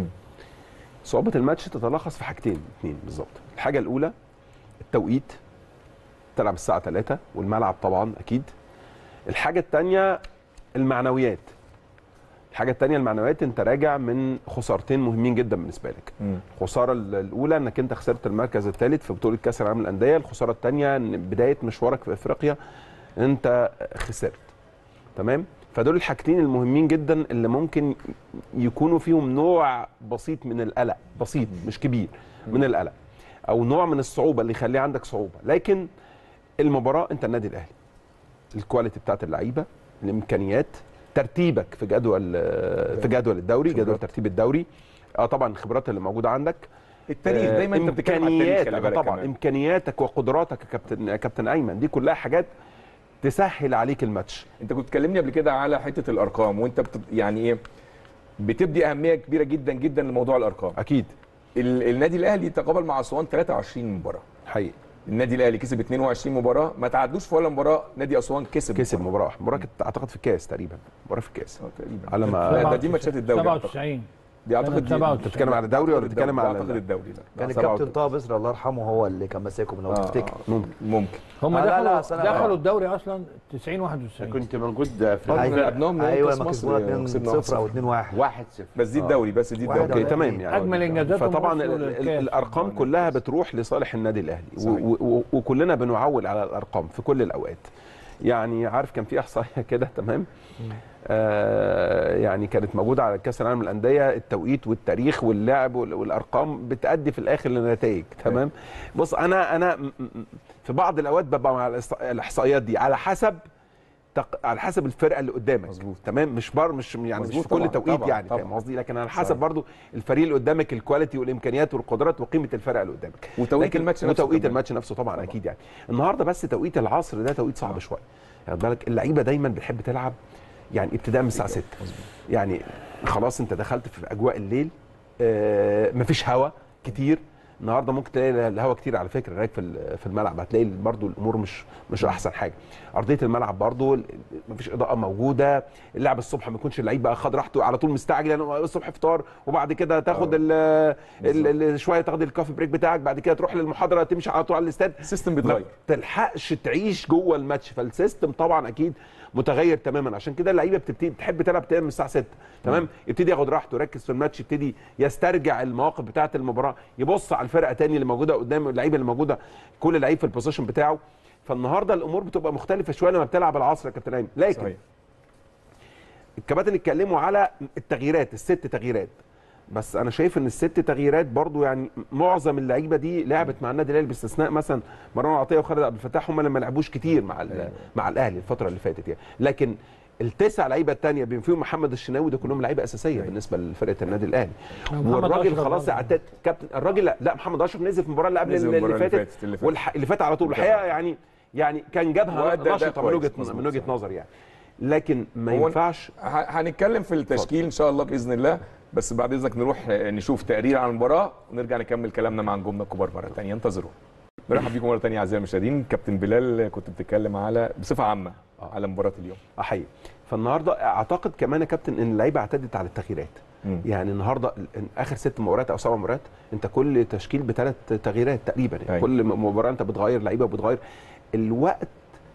صعوبه الماتش تتلخص في حاجتين اثنين بالظبط الحاجه الاولى التوقيت تلعب الساعه 3 والملعب طبعا اكيد الحاجه الثانيه المعنويات الحاجه الثانيه المعنويات انت راجع من خسارتين مهمين جدا بالنسبه لك مم. الخساره ال- الاولى انك انت خسرت المركز الثالث في بطوله كاس العالم للانديه الخساره الثانيه ان بدايه مشوارك في افريقيا انت خسرت تمام فدول الحاجتين المهمين جدا اللي ممكن يكونوا فيهم نوع بسيط من القلق بسيط مش كبير من القلق او نوع من الصعوبه اللي يخليه عندك صعوبه لكن المباراه انت النادي الاهلي الكواليتي بتاعت اللعيبه الامكانيات ترتيبك في جدول في جدول الدوري جدول ترتيب الدوري اه طبعا الخبرات اللي موجوده عندك التاريخ آه، دايما انت بتتكلم عن التاريخ خلي امكانياتك بالك طبعا كمان. امكانياتك وقدراتك يا كابتن يا كابتن ايمن دي كلها حاجات تسهل عليك الماتش انت كنت بتكلمني قبل كده على حته الارقام وانت بت... يعني ايه بتدي اهميه كبيره جدا جدا لموضوع الارقام اكيد ال... النادي الاهلي تقابل مع اسوان 23 مباراه حقيقي النادي الاهلي كسب 22 مباراه ما تعادلوش في ولا مباراه نادي اسوان كسب كسب مباراه واحده مباراه كانت اعتقد في الكاس تقريبا مباراه في الكاس آه، تقريبا على ما لا ده دي ماتشات الدوري أعتقد. 97 دي اعتقد دي سنة انت 97. بتتكلم على الدوري ولا بتتكلم على اعتقد الدوري لا كان سبعة الكابتن طه بسر الله يرحمه هو اللي كان ماسكهم لو آه، تفتكر آه، ممكن ممكن هم آه، لا، لا، دخلوا سنة- دخلوا الدوري اصلا 90 91 كنت موجود في آه، الفرقة. لعبناهم نهائي ايوه كأس لما مصر، كسبونا كسبنا 2-0 او 2-1 واحد صفر بس دي الدوري بس دي واحد الدوري اوكي تمام يعني اجمل انجازاتهم فطبعا وصلوا ال- ال- للكاس. الارقام كلها بتروح لصالح النادي الاهلي و- صحيح. و- و- وكلنا بنعول على الارقام في كل الاوقات يعني عارف كان في احصائيه كده تمام آه يعني كانت موجوده على كاس العالم للانديه التوقيت والتاريخ واللعب وال- والارقام بتادي في الاخر لنتائج تمام بص انا انا م- م- في بعض الاوقات ببقى مع الإحصا- الاحصائيات دي على حسب تق... على حسب الفرقه اللي قدامك مظبوط. تمام مش بار مش يعني مش مظبوط في كل طبعاً، توقيت طبعاً، يعني طبعاً. فاهم قصدي لكن على صحيح. حسب برضو الفريق اللي قدامك الكواليتي والامكانيات والقدرات وقيمه الفرقه اللي قدامك وتوقيت لكن- الماتش نفسه وتوقيت كمان. الماتش نفسه طبعا, اكيد يعني النهارده بس توقيت العصر ده توقيت صعب شويه يعني بالك اللعيبه دايما بتحب تلعب يعني ابتداء من الساعه 6 يعني خلاص انت دخلت في اجواء الليل آه مفيش هوا كتير النهارده ممكن تلاقي الهوا كتير على فكره هناك في ال- في الملعب هتلاقي برضو الامور مش مش احسن حاجه ارضيه الملعب برضو مفيش اضاءه موجوده اللعب الصبح ما يكونش اللعيب بقى خد راحته على طول مستعجل يعني الصبح فطار وبعد كده تاخد ال ال- ال- شويه تاخد الكافي بريك بتاعك بعد كده تروح للمحاضره تمشي على طول على الاستاد السيستم ما بيتغير تلحقش تعيش جوه الماتش فالسيستم طبعا اكيد متغير تماما عشان كده اللعيبه بتبتدي تحب تلعب تاني من الساعه 6 تمام يبتدي ياخد راحته يركز في الماتش يبتدي يسترجع المواقف بتاعه المباراه يبص على الفرقه تاني اللي موجوده قدام اللعيبه اللي موجوده كل لعيب في البوزيشن بتاعه فالنهارده الامور بتبقى مختلفه شويه لما بتلعب العصر يا كابتن ايمن لكن صحيح الكباتن اتكلموا على التغييرات الست تغييرات بس انا شايف ان الست تغييرات برضو يعني معظم اللعيبه دي لعبت مع النادي الاهلي باستثناء مثلا مروان عطيه وخالد عبد الفتاح هم اللي ما لعبوش كتير مع ال- مع الاهلي الفتره اللي فاتت يعني لكن التسع لعيبه الثانيه بما فيهم محمد الشناوي ده كلهم لعيبه اساسيه بالنسبه لفرقه النادي الاهلي محمد والراجل أشرف خلاص برضه. اعتاد كابتن الراجل لا, لا محمد اشرف نزل في المباراه اللي قبل نزل اللي, المباراة اللي اللي فاتت فاتت- اللي فاتت. والح... اللي فات على طول الحقيقه يعني يعني كان جابها وأدى أداء نشطه من كويس. وجهه مظبوط، من وجهه صح. نظري يعني لكن ما هو- ينفعش ه- هنتكلم في التشكيل ان شاء الله باذن الله بس بعد اذنك نروح نشوف تقرير عن المباراه ونرجع نكمل كلامنا مع نجومنا الكبار مره ثانيه انتظروا برحب بيكم مره ثانيه اعزائي المشاهدين كابتن بلال كنت بتتكلم على بصفه عامه آه. على مباراه اليوم حقيقي فالنهارده اعتقد كمان يا كابتن ان اللعيبه اعتدت على التغييرات مم. يعني النهارده ال- اخر ست مباريات او سبع مباريات انت كل تشكيل بثلاث تغييرات تقريبا يعني أيوة. كل م- مباراه انت بتغير لعيبه وبتغير الوقت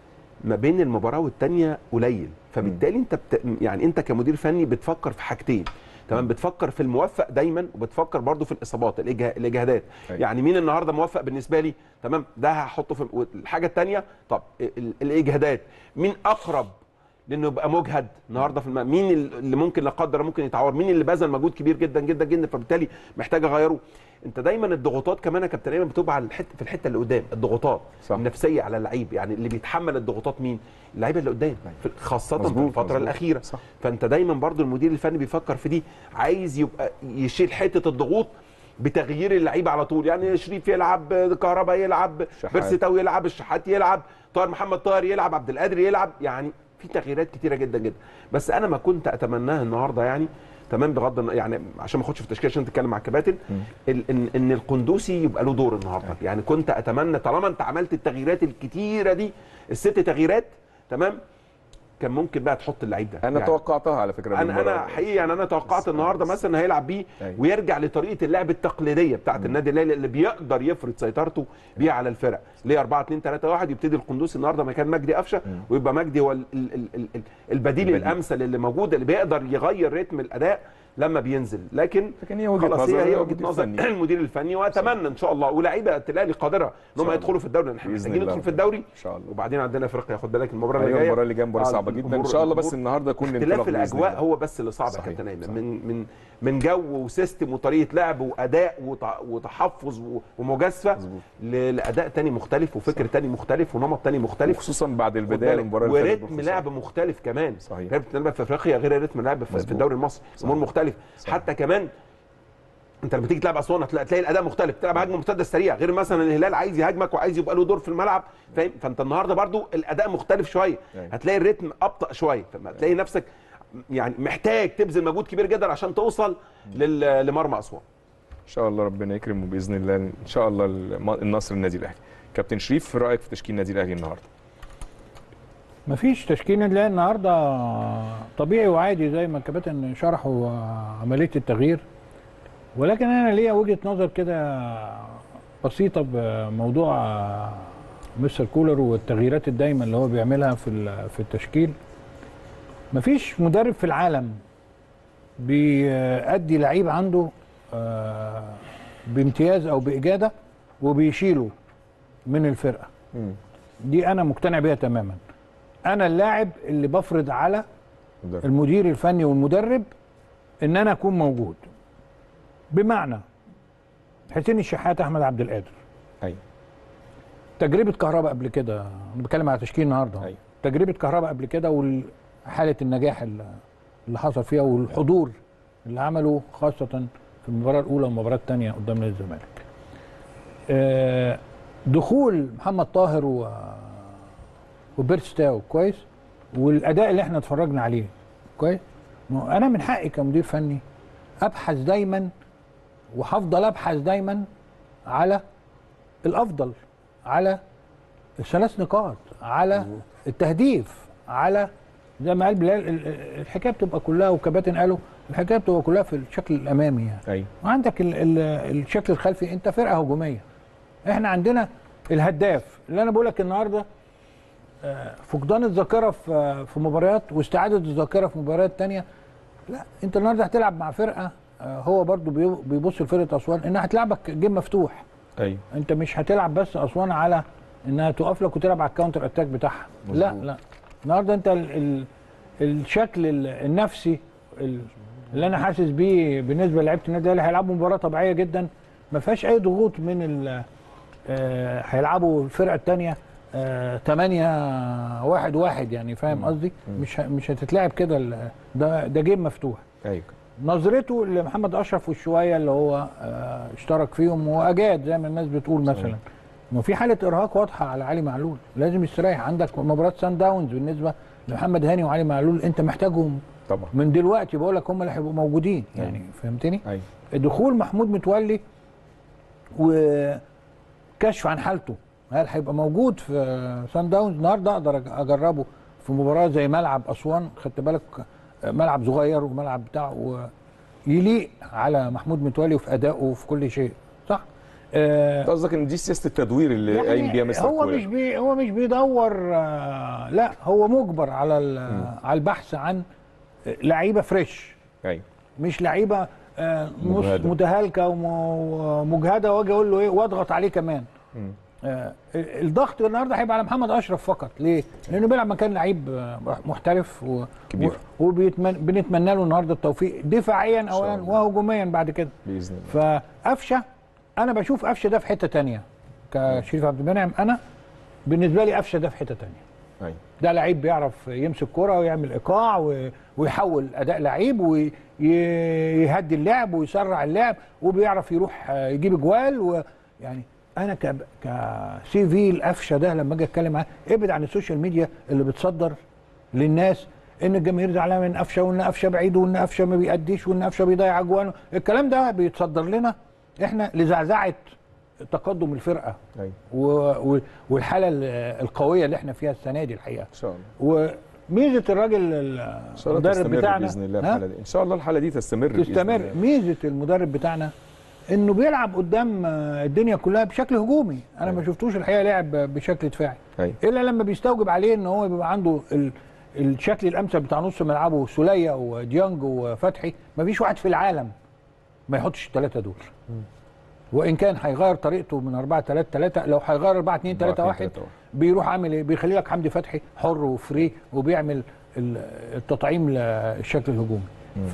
ما بين المباراه والتانيه قليل فبالتالي انت بت... يعني انت كمدير فني بتفكر في حاجتين تمام بتفكر في الموفق دايما وبتفكر برضو في الاصابات الإجه... الاجهادات أيوة. يعني مين النهارده موفق بالنسبه لي تمام ده هحطه في الحاجه الثانيه طب ال... الاجهادات مين اقرب لانه يبقى مجهد النهارده في الم... مين اللي ممكن لا قدر ممكن يتعور مين اللي بذل مجهود كبير جدا جدا جدا فبالتالي محتاج اغيره انت دايما الضغوطات كمان يا كابتن ايمن بتبقى على الحته في الحته اللي قدام الضغوطات صح. النفسيه على اللعيب يعني اللي بيتحمل الضغوطات مين اللعيبه اللي قدام في- خاصه في مظبوط، الفتره مظبوط. الاخيره صح. فانت دايما برضو المدير الفني بيفكر في دي عايز يبقى يشيل حته الضغوط بتغيير اللعيبه على طول يعني شريف يلعب كهربا يلعب شحات. بيرسيتاو يلعب الشحات يلعب طاهر محمد طاهر يلعب عبد القادر يلعب يعني في تغييرات كتيره جدا جدا بس انا ما كنت اتمناه النهارده يعني تمام بغض الن- يعني عشان ما اخدش في التشكيل عشان تتكلم مع الكباتن ال- ان ان القندوسي يبقى له دور النهارده يعني كنت اتمنى طالما انت عملت التغييرات الكتيره دي الست تغييرات تمام كان ممكن بقى تحط اللعيب ده انا يعني توقعتها على فكره انا بالمرة. انا حقيقي يعني انا توقعت النهارده مثلا هيلعب بيه أيوة. ويرجع لطريقه اللعب التقليديه بتاعه النادي الاهلي اللي بيقدر يفرض سيطرته بيها على الفرق ليه 4 2 3 1 يبتدي القندوسي النهارده مكان مجدي قفشه ويبقى مجدي هو ال- ال- ال- ال- ال- البديل البديل. الامثل اللي موجود اللي بيقدر يغير رتم الاداء لما بينزل لكن لكن هي وجهة خلاص نظر هي هي المدير وجهه نظر الفني. المدير الفني واتمنى ان شاء الله ولاعيبه الاهلي قادره ان هم الله. يدخلوا في الدوري لان احنا بإذن محتاجين الله. ندخل في الدوري ان شاء الله وبعدين عندنا افريقيا خد بالك المباراه اللي ايوه جايه المباراه اللي جايه مباراه آه، صعبه جدا ان الأمور- شاء الله بس الأمور- النهارده يكون اختلاف الانطلاق بإذن الاجواء الله. هو بس اللي صعب يا صحيح، كابتن ايمن صحيح. من من من جو وسيستم وطريقه لعب واداء وتع- وتحفظ و- ومجازفه مظبوط. ل- لاداء تاني مختلف وفكر تاني مختلف ونمط تاني مختلف وخصوصا بعد خد البدايه بالك. المباراه اللي فاتت ورتم بالخسارة. لعب مختلف كمان صحيح. رتم اللعب في افريقيا غير رتم اللعب في- في مظبوط. الدوري المصري امور مختلف صحيح. حتى كمان انت لما تيجي تلعب اسوان هتلاقي تلاقي الاداء مختلف تلعب هجمه مرتده سريع غير مثلا الهلال عايز يهاجمك وعايز يبقى له دور في الملعب فاهم فانت النهارده برضو الاداء مختلف شويه أيوة. هتلاقي الريتم ابطا شويه فهتلاقي نفسك يعني محتاج تبذل مجهود كبير جدا عشان توصل لل- لمرمى اسوان ان شاء الله ربنا يكرم وباذن الله ان شاء الله الم- النصر النادي الاهلي كابتن شريف في رايك في تشكيل النادي الاهلي النهارده مفيش تشكيل نلاقي النهارده طبيعي وعادي زي ما الكباتن شرحوا عمليه التغيير ولكن انا ليا وجهه نظر كده بسيطه بموضوع مستر كولر والتغييرات الدايمه اللي هو بيعملها في ال- في التشكيل مفيش مدرب في العالم بيأدي لعيب عنده آه، بامتياز او باجاده وبيشيله من الفرقه دي انا مقتنع بيها تماما انا اللاعب اللي بفرض على مدرب. المدير الفني والمدرب ان انا اكون موجود بمعنى حسين الشحات احمد عبد القادر ايوه تجربه كهرباء قبل كده انا بتكلم على تشكيل النهارده أيوة. تجربه كهرباء قبل كده وحاله النجاح اللي اللي حصل فيها والحضور اللي عمله خاصه في المباراه الاولى والمباراه الثانيه قدام نادي الزمالك آه، دخول محمد طاهر و وبيرستاو كويس والاداء اللي احنا اتفرجنا عليه كويس ما هو انا من حقي كمدير فني ابحث دايما وهفضل ابحث دايما على الافضل على الثلاث نقاط على التهديف على زي ما قال بلال ال- ال- الحكايه بتبقى كلها وكباتن قالوا الحكايه بتبقى كلها في الشكل الامامي يعني ايوه وعندك ال ال الشكل الخلفي انت فرقه هجوميه احنا عندنا الهداف اللي انا بقول لك النهارده آه، فقدان الذاكره في في مباريات واستعاده الذاكره في مباريات تانية لا انت النهارده هتلعب مع فرقه آه، هو برضو بي- بيبص لفرقه اسوان انها هتلعبك جيم مفتوح ايوه انت مش هتلعب بس اسوان على انها تقف لك وتلعب على الكاونتر اتاك بتاعها لا مظبوط. لا النهارده انت ال ال الشكل ال- النفسي ال- اللي انا حاسس بيه بالنسبه لعيبه النادي الاهلي هيلعبوا مباراه طبيعيه جدا ما فيهاش اي ضغوط من ال- آه، هيلعبوا الفرقه الثانيه 8 واحد واحد يعني فاهم قصدي مش ه- مش هتتلعب كده ال- ده ده جيم مفتوح ايوه نظرته لمحمد اشرف والشويه اللي هو آه، اشترك فيهم واجاد زي ما الناس بتقول مثلا ما في حاله ارهاق واضحه على علي معلول لازم يستريح عندك مباراه سان داونز بالنسبه لمحمد هاني وعلي معلول انت محتاجهم طبعا من دلوقتي بقول لك هم اللي هيبقوا موجودين يعني فهمتني ايوه دخول محمود متولي و كشف عن حالته هل هيبقى موجود في سان داونز النهارده اقدر أج- اجربه في مباراه زي ملعب اسوان خدت بالك ملعب صغير وملعب بتاع يليق على محمود متولي وفي ادائه وفي كل شيء صح؟ آه أنت قصدك ان دي سياسه التدوير اللي قايم بيها مستر هو كولر. مش بي هو مش بيدور آه لا هو مجبر على ال- على البحث عن لعيبه فريش ايوه مش لعيبه آه، نص مجهدة. متهالكه وم- ومجهده واجي اقول له ايه واضغط عليه كمان آه، الضغط النهارده هيبقى على محمد اشرف فقط ليه؟ لانه بيلعب مكان لعيب آه، محترف و... كبير. وبنتمنى له النهارده التوفيق دفاعيا شاء اولا الله. وهجوميا بعد كده باذن الله فقفشه انا بشوف قفشه ده في حته تانية كشريف عبد المنعم انا بالنسبه لي قفشه ده في حته تانية ايوه ده لعيب بيعرف يمسك كرة ويعمل ايقاع و- ويحول اداء لعيب ويهدي اللعب ويسرع اللعب وبيعرف يروح آه، يجيب اجوال ويعني انا ك كسي في القفشه ده لما اجي اتكلم معاه ابعد عن السوشيال ميديا اللي بتصدر للناس ان الجماهير زعلانه من قفشه وان قفشه بعيد وان قفشه ما بيأديش وان قفشه بيضيع اجوان الكلام ده بيتصدر لنا احنا لزعزعه تقدم الفرقه ايوه و... و... والحاله ال- القويه اللي احنا فيها السنه دي الحقيقه ان شاء الله وميزه الراجل ان شاء الله المدرب تستمر بتاعنا باذن الله ها؟ الحاله دي ان شاء الله الحاله دي تستمر بإذن تستمر الله. ميزه المدرب بتاعنا انه بيلعب قدام آه، الدنيا كلها بشكل هجومي انا ما أيوة. شفتوش الحقيقه لعب بشكل دفاعي ايوه الا لما بيستوجب عليه ان هو بيبقى عنده ال... الشكل الامثل بتاع نص ملعبه سوليه وديانج وفتحي ما فيش واحد في العالم ما يحطش الثلاثه دول وان كان هيغير طريقته من 4 3 3 لو هيغير 4 2 3 1 بيروح عامل ايه بيخلي لك حمدي فتحي حر وفري وبيعمل ال- التطعيم للشكل الهجومي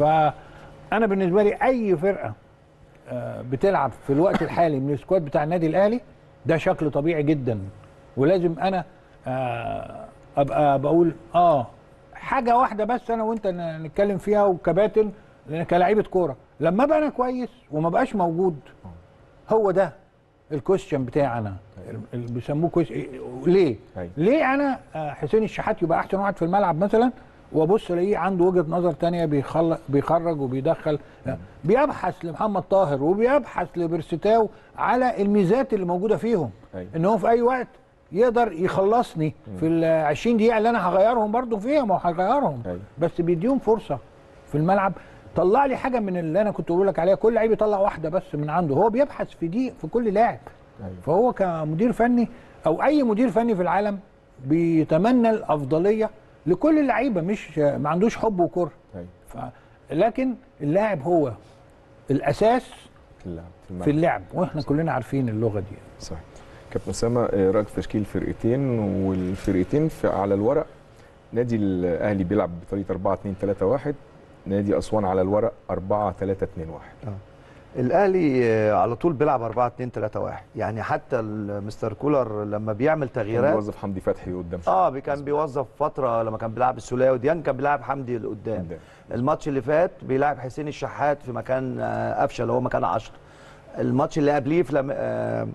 فانا بالنسبه لي اي فرقه آه، بتلعب في الوقت الحالي من السكواد بتاع النادي الاهلي ده شكل طبيعي جدا ولازم انا آه، ابقى بقول اه حاجه واحده بس انا وانت ن- نتكلم فيها وكباتن لان كلاعيبه كوره لما ابقى انا كويس وما بقاش موجود هو ده الكويستشن بتاعنا اللي بيسموه كويس ليه؟ أيوة. ليه انا آه، حسين الشحات يبقى احسن واحد في الملعب مثلا وابص الاقيه عنده وجهه نظر تانية بيخل... بيخرج وبيدخل بيبحث لمحمد طاهر وبيبحث لبرستاو على الميزات اللي موجوده فيهم أيوة. ان هو في اي وقت يقدر يخلصني في ال 20 دقيقه اللي انا هغيرهم برضو فيها ما هو هغيرهم أيوة. بس بيديهم فرصه في الملعب طلع لي حاجه من اللي انا كنت بقول لك عليها كل لعيب يطلع واحده بس من عنده هو بيبحث في دي في كل لاعب أيوة. فهو كمدير فني او اي مدير فني في العالم بيتمنى الافضليه لكل اللعيبه مش ما عندوش حب وكره ايوه ف... لكن اللاعب هو الاساس في اللعب في الملعب في اللعب واحنا كلنا عارفين اللغه دي صحيح كابتن اسامه آه، رايك في تشكيل فرقتين والفرقتين في على الورق نادي الاهلي بيلعب بطريقه 4 2 3 1 نادي اسوان على الورق 4 3 2 1 الاهلي آه، على طول بيلعب 4 2 3 1 يعني حتى مستر كولر لما بيعمل كان تغييرات بيوظف حمدي فتحي قدام شوية. اه كان بيوظف فتره لما كان بيلعب السوليه وديان كان بيلعب حمدي لقدام قدام. الماتش اللي فات بيلعب حسين الشحات في مكان آه، قفشه اللي هو مكان 10 الماتش اللي قبليه في لم... آه،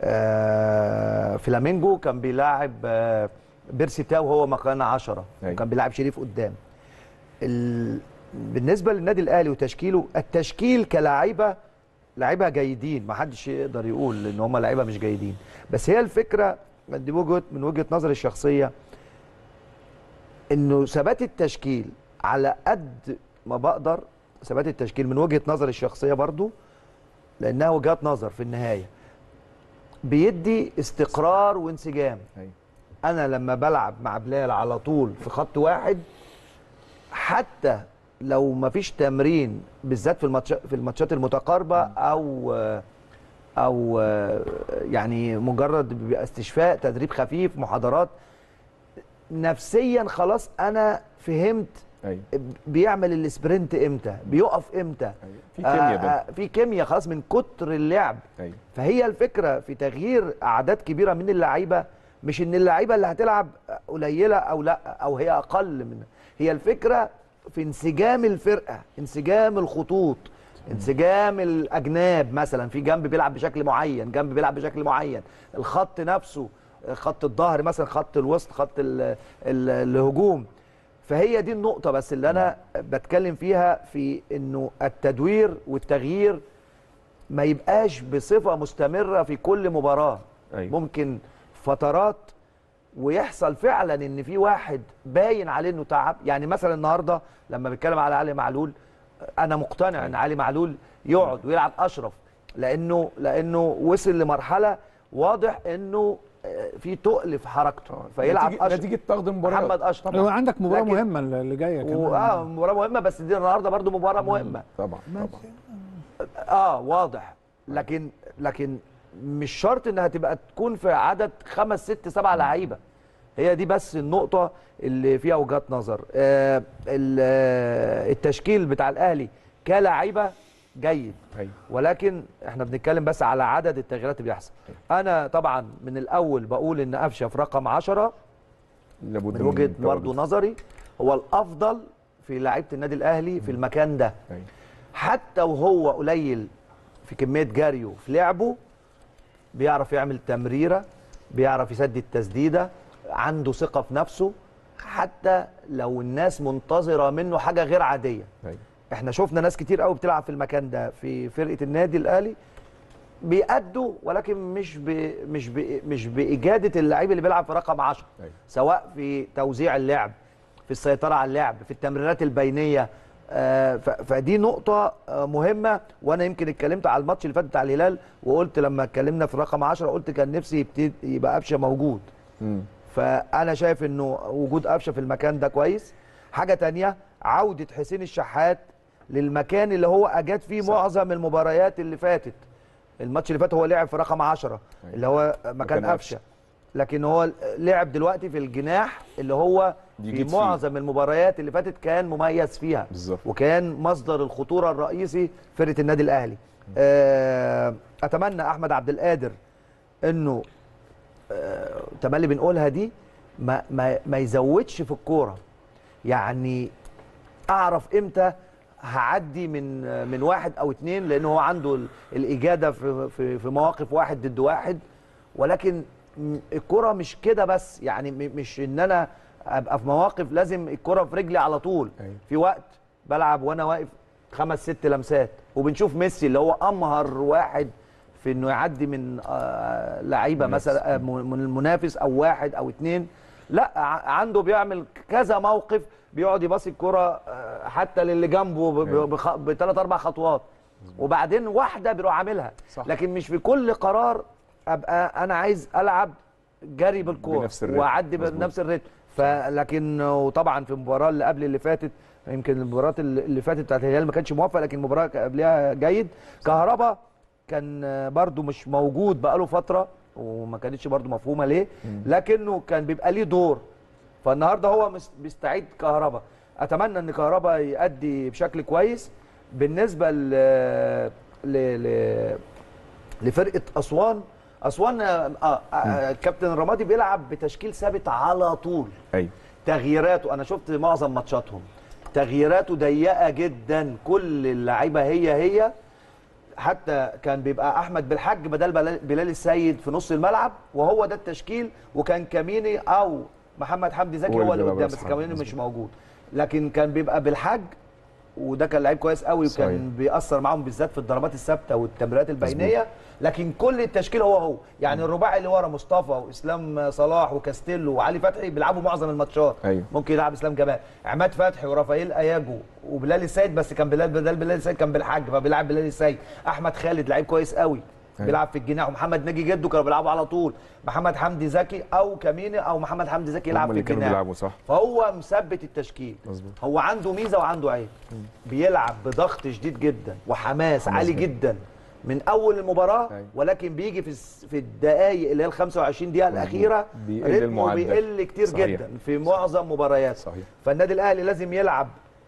آه، فلامينجو كان بيلاعب آه، بيرسي تاو هو مكان 10 أيوة. وكان بيلعب شريف قدام ال... بالنسبه للنادي الاهلي وتشكيله التشكيل كلاعيبه لعيبه جيدين ما حدش يقدر يقول ان هم لعيبه مش جيدين بس هي الفكره دي وجهه من وجهه نظري الشخصيه انه ثبات التشكيل على قد ما بقدر ثبات التشكيل من وجهه نظري الشخصيه برضو لانها وجهات نظر في النهايه بيدي استقرار وانسجام أيوة. انا لما بلعب مع بلال على طول في خط واحد حتى لو ما فيش تمرين بالذات في الماتشات في الماتشات المتقاربه او او يعني مجرد بيبقى استشفاء تدريب خفيف محاضرات نفسيا خلاص انا فهمت ايوه بيعمل السبرنت امتى بيقف امتى ايوه في كيمياء آه، بينهم. آه، في كيمياء خلاص من كتر اللعب ايوه فهي الفكره في تغيير اعداد كبيره من اللعيبه مش ان اللعيبه اللي هتلعب قليله او لا او هي اقل من هي الفكره في انسجام الفرقه انسجام الخطوط انسجام الاجناب مثلا في جنب بيلعب بشكل معين جنب بيلعب بشكل معين الخط نفسه خط الظهر مثلا خط الوسط خط ال ال الهجوم فهي دي النقطه بس اللي انا بتكلم فيها في انه التدوير والتغيير ما يبقاش بصفه مستمره في كل مباراه أيوة. ممكن فترات ويحصل فعلا ان في واحد باين عليه انه تعب يعني مثلا النهارده لما بيتكلم على علي معلول انا مقتنع ان علي معلول يقعد ويلعب اشرف لانه لانه وصل لمرحله واضح انه آه، في تقل في حركته فيلعب نتيجة, اشرف نتيجه تقدم مباراه محمد اشرف هو عندك مباراه لكن- مهمه اللي جايه كمان اه مباراه مهمه بس دي النهارده برضو مباراه مهمه طبعا طبعا اه واضح لكن لكن مش شرط انها تبقى تكون في عدد خمس ست سبع لعيبه هي دي بس النقطه اللي فيها وجهات نظر آه ال- آه، التشكيل بتاع الاهلي كلاعيبه جيد أيوة. ولكن احنا بنتكلم بس على عدد التغييرات اللي بيحصل انا طبعا من الاول بقول ان قفشه في رقم 10 لابد من وجهه تواجد. برضه نظري هو الافضل في لعيبه النادي الاهلي في المكان ده أيوة. حتى وهو قليل في كميه جريه في لعبه بيعرف يعمل تمريره بيعرف يسدد تسديده عنده ثقه في نفسه حتى لو الناس منتظره منه حاجه غير عاديه أيوة. احنا شفنا ناس كتير قوي بتلعب في المكان ده في فرقه النادي الاهلي بيأدوا ولكن مش ب... مش ب... مش باجاده اللعيب اللي بيلعب في رقم 10 أيوة. سواء في توزيع اللعب في السيطره على اللعب في التمريرات البينيه آه، ف- فدي نقطة آه، مهمة وأنا يمكن اتكلمت على الماتش اللي فات بتاع الهلال وقلت لما اتكلمنا في رقم 10 قلت كان نفسي يبتدي يبقى قفشة موجود مم. فأنا شايف إنه وجود قفشة في المكان ده كويس حاجة تانية عودة حسين الشحات للمكان اللي هو أجاد فيه صح. معظم المباريات اللي فاتت الماتش اللي فات هو لعب في رقم 10 اللي هو مكان مكان قفشة لكن هو لعب دلوقتي في الجناح اللي هو في بيجيد فيه. معظم المباريات اللي فاتت كان مميز فيها بالظبط. وكان مصدر الخطوره الرئيسي فرقه النادي الاهلي آه، اتمنى احمد عبد القادر انه آه، تملي بنقولها دي ما ما ما يزودش في الكوره يعني اعرف امتى هعدي من من واحد او اتنين لان هو عنده ال- الاجاده في في في مواقف واحد ضد واحد ولكن م- الكره مش كده بس يعني م- مش ان انا ابقى في مواقف لازم الكره في رجلي على طول أيوة. في وقت بلعب وانا واقف خمس ست لمسات وبنشوف ميسي اللي هو امهر واحد في انه يعدي من آه، لعيبه منافس. مثلا آه، م- من المنافس او واحد او اتنين لا ع- عنده بيعمل كذا موقف بيقعد يباصي الكرة آه، حتى للي جنبه أيوة. بثلاث اربع خطوات وبعدين واحده بيروح عاملها صح. لكن مش في كل قرار ابقى انا عايز العب جري بالكوره بنفس الريتم. واعدي مظبوط. بنفس الريتم فلكن وطبعا في المباراه اللي قبل اللي فاتت يمكن المباراه اللي فاتت بتاعت الهلال ما كانش موفق لكن المباراه قبلها جيد كهربا كان برضو مش موجود بقاله فتره وما كانتش برضو مفهومه ليه لكنه كان بيبقى ليه دور فالنهارده هو مس- بيستعيد كهربا اتمنى ان كهربا يأدي بشكل كويس بالنسبه ل ل ل لفرقه اسوان اسوان آه آه آه كابتن رمادي بيلعب بتشكيل ثابت على طول ايوه تغييراته انا شفت معظم ماتشاتهم تغييراته ضيقه جدا كل اللعيبه هي هي حتى كان بيبقى احمد بالحج بدل بلال بلال السيد في نص الملعب وهو ده التشكيل وكان كاميني او محمد حمدي زكي هو هو اللي اللي بيلعب قدام بس راس كاميني حربة، مش موجود لكن كان بيبقى بالحج وده كان لعيب كويس قوي صحيح. وكان بيأثر معاهم بالذات في الضربات الثابته والتمريرات البينيه لكن كل التشكيل هو هو يعني الرباعي اللي ورا مصطفى واسلام صلاح وكاستيلو وعلي فتحي بيلعبوا معظم الماتشات أيوة. ممكن يلعب اسلام جمال عماد فتحي ورافائيل اياجو وبلال السيد بس كان بلال بدل بلال السيد كان بالحاج فبيلعب بلال السيد احمد خالد لعيب كويس قوي أيوة. بيلعب في الجناح ومحمد ناجي جده كانوا بيلعبوا على طول محمد حمدي زكي او كاميني او محمد حمدي زكي يلعب هم في اللي كانوا الجناح بيلعبوا صح فهو مثبت التشكيل مظبوط. هو عنده ميزه وعنده عيب بيلعب بضغط شديد جدا وحماس حماس عالي جدا. جدا من اول المباراه أيوة. ولكن بيجي في الس- في الدقائق اللي هي ال 25 دقيقه مظبوط. الاخيره بيقل رتمه المعدل. بيقل كتير صحيح. جدا في معظم مباريات صحيح. فالنادي الاهلي لازم يلعب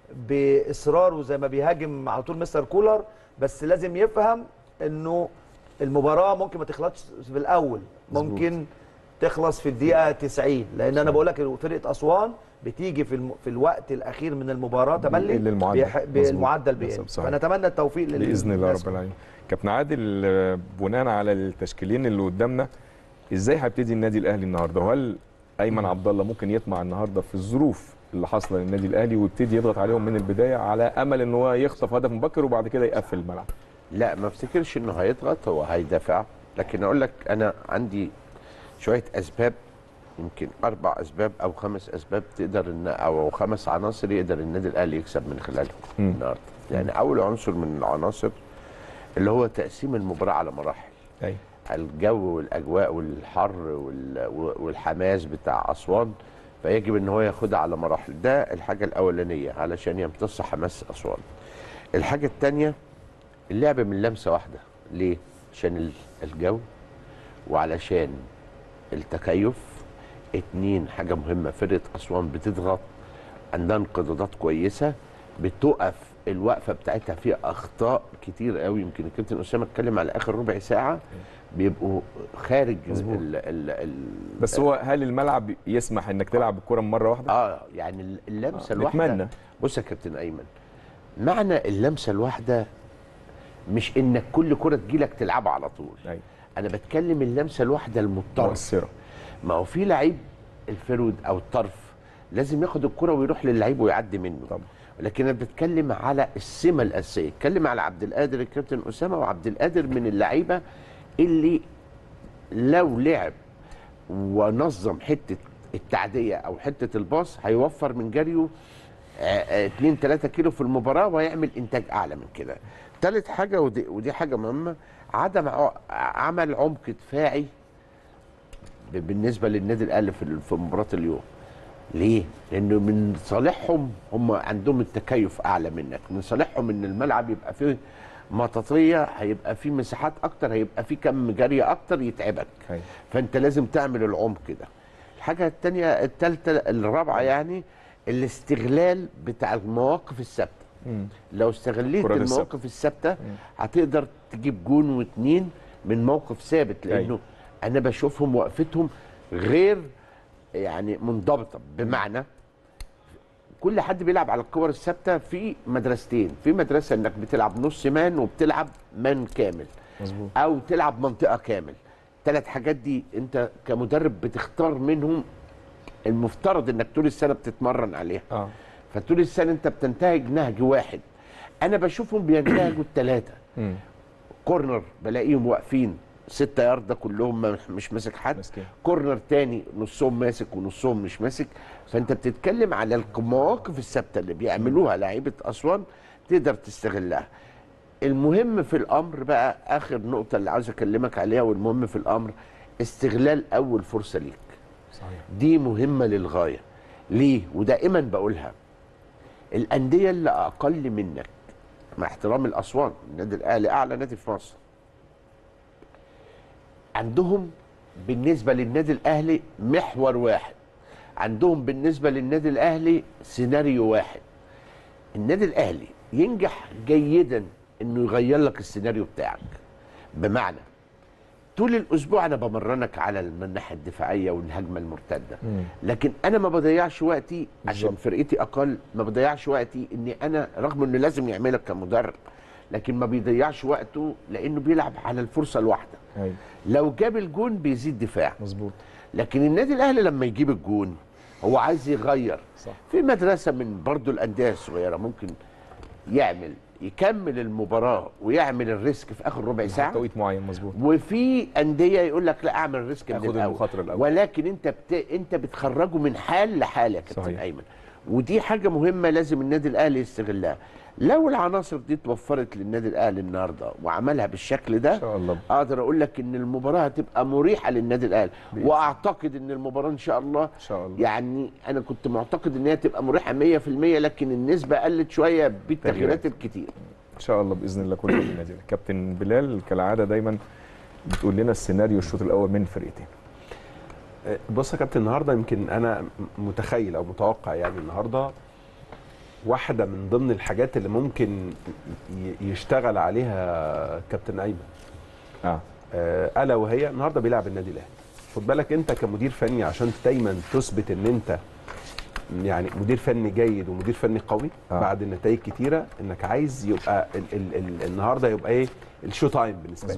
باصراره زي ما بيهاجم على طول مستر كولر بس لازم يفهم انه المباراه ممكن ما تخلصش في الاول ممكن تخلص في الدقيقه 90 لان انا بقول لك فرقه اسوان بتيجي في الم... في الوقت الاخير من المباراه تملي بيقل المعدل. بيح... مظبوط. بالمعدل بيقل بالظبط، صحيح. فنتمنى التوفيق لل... باذن الله للناس رب العالمين كابتن عادل آه، بناء على التشكيلين اللي قدامنا ازاي هيبتدي النادي الاهلي النهارده وهل ايمن عبد الله ممكن يطمع النهارده في الظروف اللي حاصله للنادي الاهلي ويبتدي يضغط عليهم من البدايه على امل ان هو يخطف هدف مبكر وبعد كده يقفل الملعب لا ما افتكرش انه هيضغط هو هيدافع لكن اقول لك انا عندي شويه اسباب يمكن اربع اسباب او خمس اسباب تقدر ان او خمس عناصر يقدر النادي الاهلي يكسب من خلالهم مم. النهارده يعني اول عنصر من العناصر اللي هو تقسيم المباراه على مراحل ايوه الجو والاجواء والحر وال- والحماس بتاع اسوان فيجب ان هو ياخدها على مراحل ده الحاجه الاولانيه علشان يمتص حماس اسوان الحاجه الثانيه اللعب من لمسه واحده ليه عشان ال- الجو وعلشان التكيف اتنين حاجه مهمه فرقه اسوان بتضغط عندها انقضاضات كويسه بتقف الوقفه بتاعتها فيها اخطاء كتير قوي يمكن الكابتن اسامه اتكلم على اخر ربع ساعه بيبقوا خارج مظبوط. ال ال ال بس هو هل الملعب يسمح انك تلعب الكره مره واحده؟ اه يعني اللمسه آه، الواحده نتمنى. بص يا كابتن ايمن معنى اللمسه الواحده مش انك كل كره تجيلك تلعبها على طول ايوه انا بتكلم اللمسه الواحده المضطره مؤثره ما هو في لعيب الفرود او الطرف لازم ياخد الكره ويروح للعيب ويعدي منه طبعا. لكن انا بتكلم على السمه الاساسيه اتكلم على عبد القادر الكابتن اسامه وعبد القادر من اللعيبه اللي لو لعب ونظم حته التعديه او حته الباص هيوفر من جريه 2 3 كيلو في المباراه وهيعمل انتاج اعلى من كده. ثالث حاجه ودي, ودي حاجه مهمه عدم ع- عمل عمق دفاعي ب- بالنسبه للنادي الاهلي في ال- في مباراه اليوم. ليه؟ لانه من صالحهم هم عندهم التكيف اعلى منك، من صالحهم ان الملعب يبقى فيه مطاطيه هيبقى فيه مساحات اكتر هيبقى فيه كم جري اكتر يتعبك. أيوة. فانت لازم تعمل العمق ده. الحاجه الثانيه الثالثه الرابعه يعني الاستغلال بتاع المواقف الثابته. مم. لو استغليت الكرات الثابتة. المواقف الثابته هتقدر تجيب جون واتنين من موقف ثابت لانه أيوة. انا بشوفهم وقفتهم غير يعني منضبطه بمعنى كل حد بيلعب على الكور الثابته في مدرستين في مدرسه انك بتلعب نص مان وبتلعب مان كامل مظبوط او تلعب منطقه كامل ثلاث حاجات دي انت كمدرب بتختار منهم المفترض انك طول السنه بتتمرن عليها اه فطول السنه انت بتنتهج نهج واحد انا بشوفهم بينتهجوا الثلاثه مم. كورنر بلاقيهم واقفين ستة ياردة كلهم ما- مش ماسك حد مسكين. كورنر تاني نصهم ماسك ونصهم مش ماسك فانت بتتكلم على المواقف الثابته اللي بيعملوها لعيبه اسوان تقدر تستغلها المهم في الامر بقى اخر نقطه اللي عاوز اكلمك عليها والمهم في الامر استغلال اول فرصه ليك صحيح دي مهمة للغاية ليه؟ ودائما بقولها الأندية اللي أقل منك مع احترام الأسوان النادي الأهلي أعلى نادي في مصر عندهم بالنسبة للنادي الأهلي محور واحد عندهم بالنسبة للنادي الأهلي سيناريو واحد النادي الأهلي ينجح جيدا إنه يغير لك السيناريو بتاعك بمعنى طول الاسبوع انا بمرنك على الناحيه الدفاعيه والهجمه المرتده مم. لكن انا ما بضيعش وقتي عشان بالظبط. فرقتي اقل ما بضيعش وقتي اني انا رغم انه لازم يعملك كمدرب لكن ما بيضيعش وقته لانه بيلعب على الفرصه الواحده ايوه لو جاب الجون بيزيد دفاع مظبوط لكن النادي الاهلي لما يجيب الجون هو عايز يغير صح في مدرسه من برضو الانديه الصغيره ممكن يعمل يكمل المباراه ويعمل الريسك في اخر ربع ساعه توقيت معين مظبوط وفي انديه يقول لك لا اعمل ريسك من آخد الاول المخاطرة الأول. ولكن انت بت... انت بتخرجه من حال لحال يا كابتن صحيح. ايمن ودي حاجه مهمه لازم النادي الاهلي يستغلها لو العناصر دي اتوفرت للنادي الاهلي النهارده وعملها بالشكل ده ان شاء الله اقدر اقول لك ان المباراه هتبقى مريحه للنادي الاهلي بإذن واعتقد ان المباراه ان شاء الله ان شاء الله يعني انا كنت معتقد ان هي تبقى مريحه 100% لكن النسبه قلت شويه بالتغييرات الكتير ان شاء الله باذن الله كله بالنادي الأهلي. كابتن بلال كالعاده دايما بتقول لنا السيناريو الشوط الاول من فرقتين بص يا كابتن النهارده يمكن انا متخيل او متوقع يعني النهارده واحده من ضمن الحاجات اللي ممكن ي- يشتغل عليها كابتن ايمن اه آه، الا وهي النهارده بيلعب النادي الاهلي خد بالك انت كمدير فني عشان دايما تثبت ان انت يعني مدير فني جيد ومدير فني قوي آه. آه. بعد النتائج كتيره انك عايز يبقى ال ال ال النهارده يبقى ايه الشو تايم بالنسبه لك مظبوط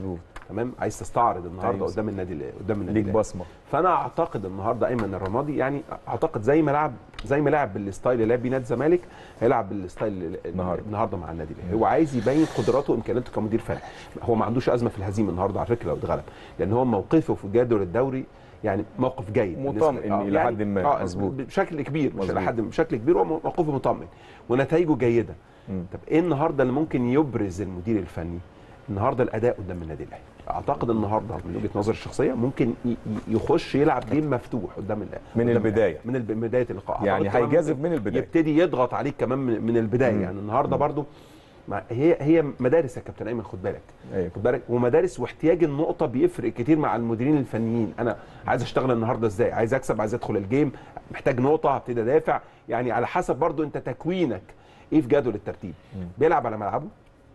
تمام عايز تستعرض النهارده أيوة. قدام النادي ال- قدام النادي ليك الأهلي. بصمه فانا اعتقد النهارده ايمن الرمادي يعني اعتقد زي ما لعب زي ما لعب بالستايل اللي لعب بيه نادي الزمالك هيلعب بالستايل ال- النهاردة. النهارده مع النادي الاهلي هو عايز يبين قدراته وامكانياته كمدير فني هو ما عندوش ازمه في الهزيمه النهارده على فكره لو اتغلب لان هو موقفه في جدول الدوري يعني موقف جيد مطمئن بالنسبة- آه، إلى حد ما، آه مظبوط. بشكل كبير مش مظبوط. الى حد بشكل كبير هو موقفه مطمئن ونتائجه جيده مم. طب ايه النهارده اللي ممكن يبرز المدير الفني النهارده الاداء قدام النادي الاهلي اعتقد النهارده من وجهه نظري الشخصيه ممكن ي- ي- يخش يلعب جيم مفتوح قدام الاهلي من قدام البداية. الأهلي. من الب- بدايه اللقاء يعني أعتقد كمان هيجازف ممكن من البداية. يبتدي يضغط عليك كمان من, من البدايه مم. يعني النهارده برضو ما هي هي مدارس يا كابتن ايمن خد بالك ايوه خد بالك ومدارس واحتياج النقطه بيفرق كتير مع المديرين الفنيين انا عايز اشتغل النهارده ازاي عايز اكسب عايز ادخل الجيم محتاج نقطه هبتدي ادافع يعني على حسب برضو انت تكوينك ايه في جدول الترتيب بيلعب على ملعبه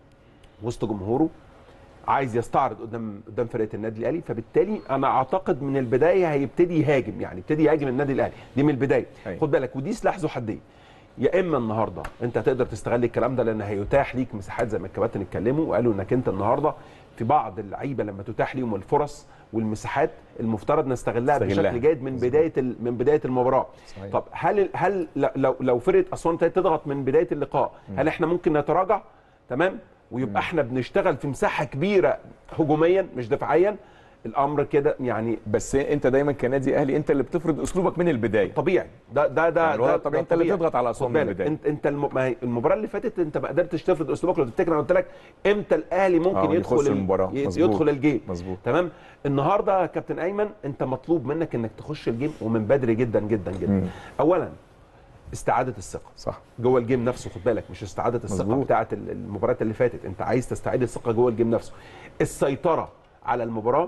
وسط جمهوره عايز يستعرض قدام قدام فرقه النادي الاهلي فبالتالي انا اعتقد من البدايه هيبتدي يهاجم يعني يبتدي يهاجم النادي الاهلي دي من البدايه أيوة. خد بالك ودي سلاح ذو حدين يا اما النهارده انت تقدر تستغل الكلام ده لان هيتاح ليك مساحات زي ما الكباتن اتكلموا وقالوا انك انت النهارده في بعض اللعيبه لما تتاح ليهم الفرص والمساحات المفترض نستغلها نستغلها. بشكل جيد من مظبوط. بدايه ال- من بدايه المباراه صحيح. طب هل هل لو لو فرقه اسوان ابتدت تضغط من بدايه اللقاء هل احنا ممكن نتراجع تمام ويبقى احنا بنشتغل في مساحه كبيره هجوميا مش دفاعيا الامر كده يعني بس انت دايما كنادي اهلي انت اللي بتفرض اسلوبك من البدايه طبيعي ده ده ده يعني الوضع ده الطبيعي ده انت اللي طبيعي. تضغط على خد أسوان من بالك، البداية. انت انت الم... ما هي المباراه اللي فاتت انت ما قدرتش تفرض اسلوبك لو تفتكر انا قلت لك امتى الاهلي ممكن آه، يدخل يخش ال- المباراة. ي- مظبوط. يدخل الجيم مظبوط. تمام النهارده يا كابتن ايمن انت مطلوب منك انك تخش الجيم ومن بدري جدا جدا جدا مم. اولا استعاده الثقه صح جوه الجيم نفسه خد بالك مش استعاده الثقه مظبوط. بتاعه ال- المباريات اللي فاتت انت عايز تستعيد الثقه جوه الجيم نفسه السيطره على المباراه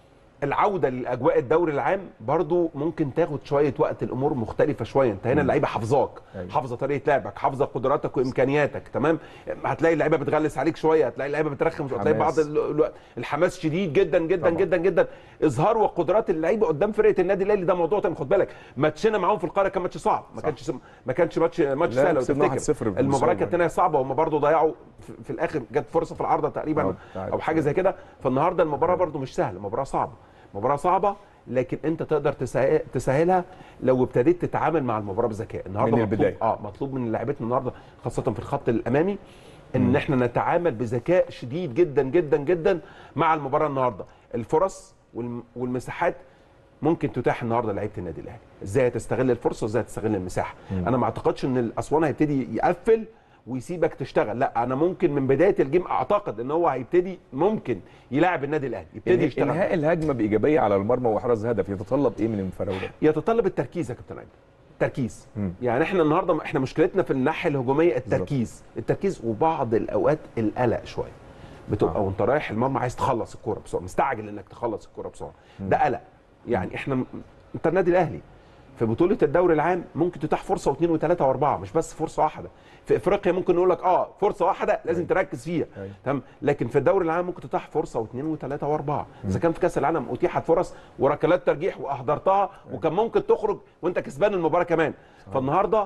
العوده لاجواء الدوري العام برضو ممكن تاخد شويه وقت الامور مختلفه شويه انت هنا اللعيبه حافظاك أيوة. حافظه طريقه لعبك حافظه قدراتك وامكانياتك تمام هتلاقي اللعيبه بتغلس عليك شويه هتلاقي اللعيبه بترخم شويه هتلاقي بعض حماس. ال- الوقت الحماس شديد جدا جدا طبعا. جدا جدا اظهار وقدرات اللعيبه قدام فرقه النادي الاهلي ده موضوع تاني خد بالك ماتشنا معاهم في القاهره كان ماتش صعب ما صح. كانش ما كانش ماتش ماتش لا، سهل لو كسبنا تفتكر 1-0 في المباراه الصعوبة. كانت نهايه صعبه وهم برضو ضيعوا في, في الاخر جت فرصه في العارضه تقريبا آه، تعادل. او حاجه زي كده فالنهارده المباراه برضو مش سهله مباراه صعبه مباراه صعبه لكن انت تقدر تسهل- تسهلها لو ابتديت تتعامل مع المباراه بذكاء النهارده من مطلوب- البداية. اه مطلوب من لاعبتنا النهارده خاصه في الخط الامامي ان احنا نتعامل بذكاء شديد جدا جدا جدا مع المباراه النهارده الفرص والم- والمساحات ممكن تتاح النهارده لعيبه النادي الاهلي ازاي تستغل الفرصه وازاي تستغل المساحه انا ما اعتقدش ان الاسوان هيبتدي يقفل ويسيبك تشتغل لا انا ممكن من بدايه الجيم اعتقد ان هو هيبتدي ممكن يلاعب النادي الاهلي يبتدي إنهاء- يشتغل انهاء الهجمه بايجابيه على المرمى واحراز هدف يتطلب ايه من المفاوضات يتطلب التركيز يا كابتن ايمن التركيز مم. يعني احنا النهارده احنا مشكلتنا في الناحيه الهجوميه التركيز التركيز وبعض الاوقات القلق شويه بتبقى آه. وانت رايح المرمى عايز تخلص الكوره بسرعه مستعجل انك تخلص الكوره بسرعه ده قلق يعني احنا م- انت النادي الاهلي في بطوله الدوري العام ممكن تتاح فرصه واثنين وثلاثه واربعه مش بس فرصه واحده في افريقيا ممكن نقول لك اه فرصه واحده لازم تركز فيها أيوة. تمام لكن في الدوري العام ممكن تتاح فرصه واثنين وثلاثه واربعه اذا كان في كاس العالم اتيحت فرص وركلات ترجيح واحضرتها وكان ممكن تخرج وانت كسبان المباراه كمان فالنهارده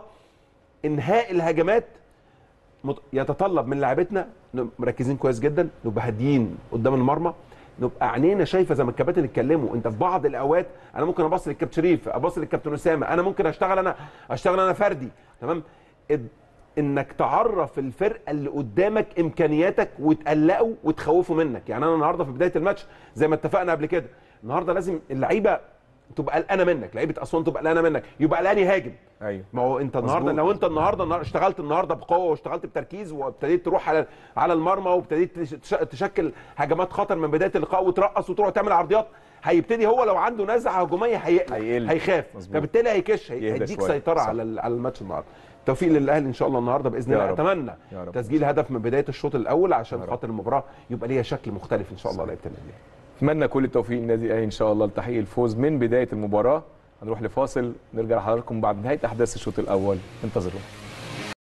انهاء الهجمات مت- يتطلب من لاعبتنا نبقى مركزين كويس جدا نبقى هاديين قدام المرمى نبقى عينينا شايفه زي ما الكباتن اتكلموا انت في بعض الاوقات انا ممكن ابص للكابتن شريف ابص للكابتن اسامه انا ممكن اشتغل انا اشتغل انا فردي تمام اد- انك تعرف الفرقه اللي قدامك امكانياتك وتقلقه وتخوفه منك يعني انا النهارده في بدايه الماتش زي ما اتفقنا قبل كده النهارده لازم اللعيبه تبقى قلقانه منك لعيبه اسوان تبقى قلقانه منك يبقى قلقان يهاجم ايوه ما هو انت النهارده مظبوط. لو انت النهارده النهار- اشتغلت النهارده بقوه واشتغلت بتركيز وابتديت تروح على على المرمى وابتديت تش- تش- تشكل هجمات خطر من بدايه اللقاء وترقص وتروح تعمل عرضيات هيبتدي هو لو عنده نزعه هجوميه هيقلق هيقل. هيخاف مظبوط. فبالتالي هيكش هي- يهدى هيديك شوية. سيطره صح. على ال- على الماتش النهارده توفيق للاهلي ان شاء الله النهارده باذن يا الله رب. اتمنى يا رب. تسجيل هدف من بدايه الشوط الاول عشان يا رب. خاطر المباراه يبقى ليها شكل مختلف ان شاء الله لعيبه النادي الأهلي. اتمنى كل التوفيق للنادي الاهلي ان شاء الله لتحقيق الفوز من بدايه المباراه هنروح لفاصل نرجع لحضراتكم بعد نهايه احداث الشوط الاول انتظرونا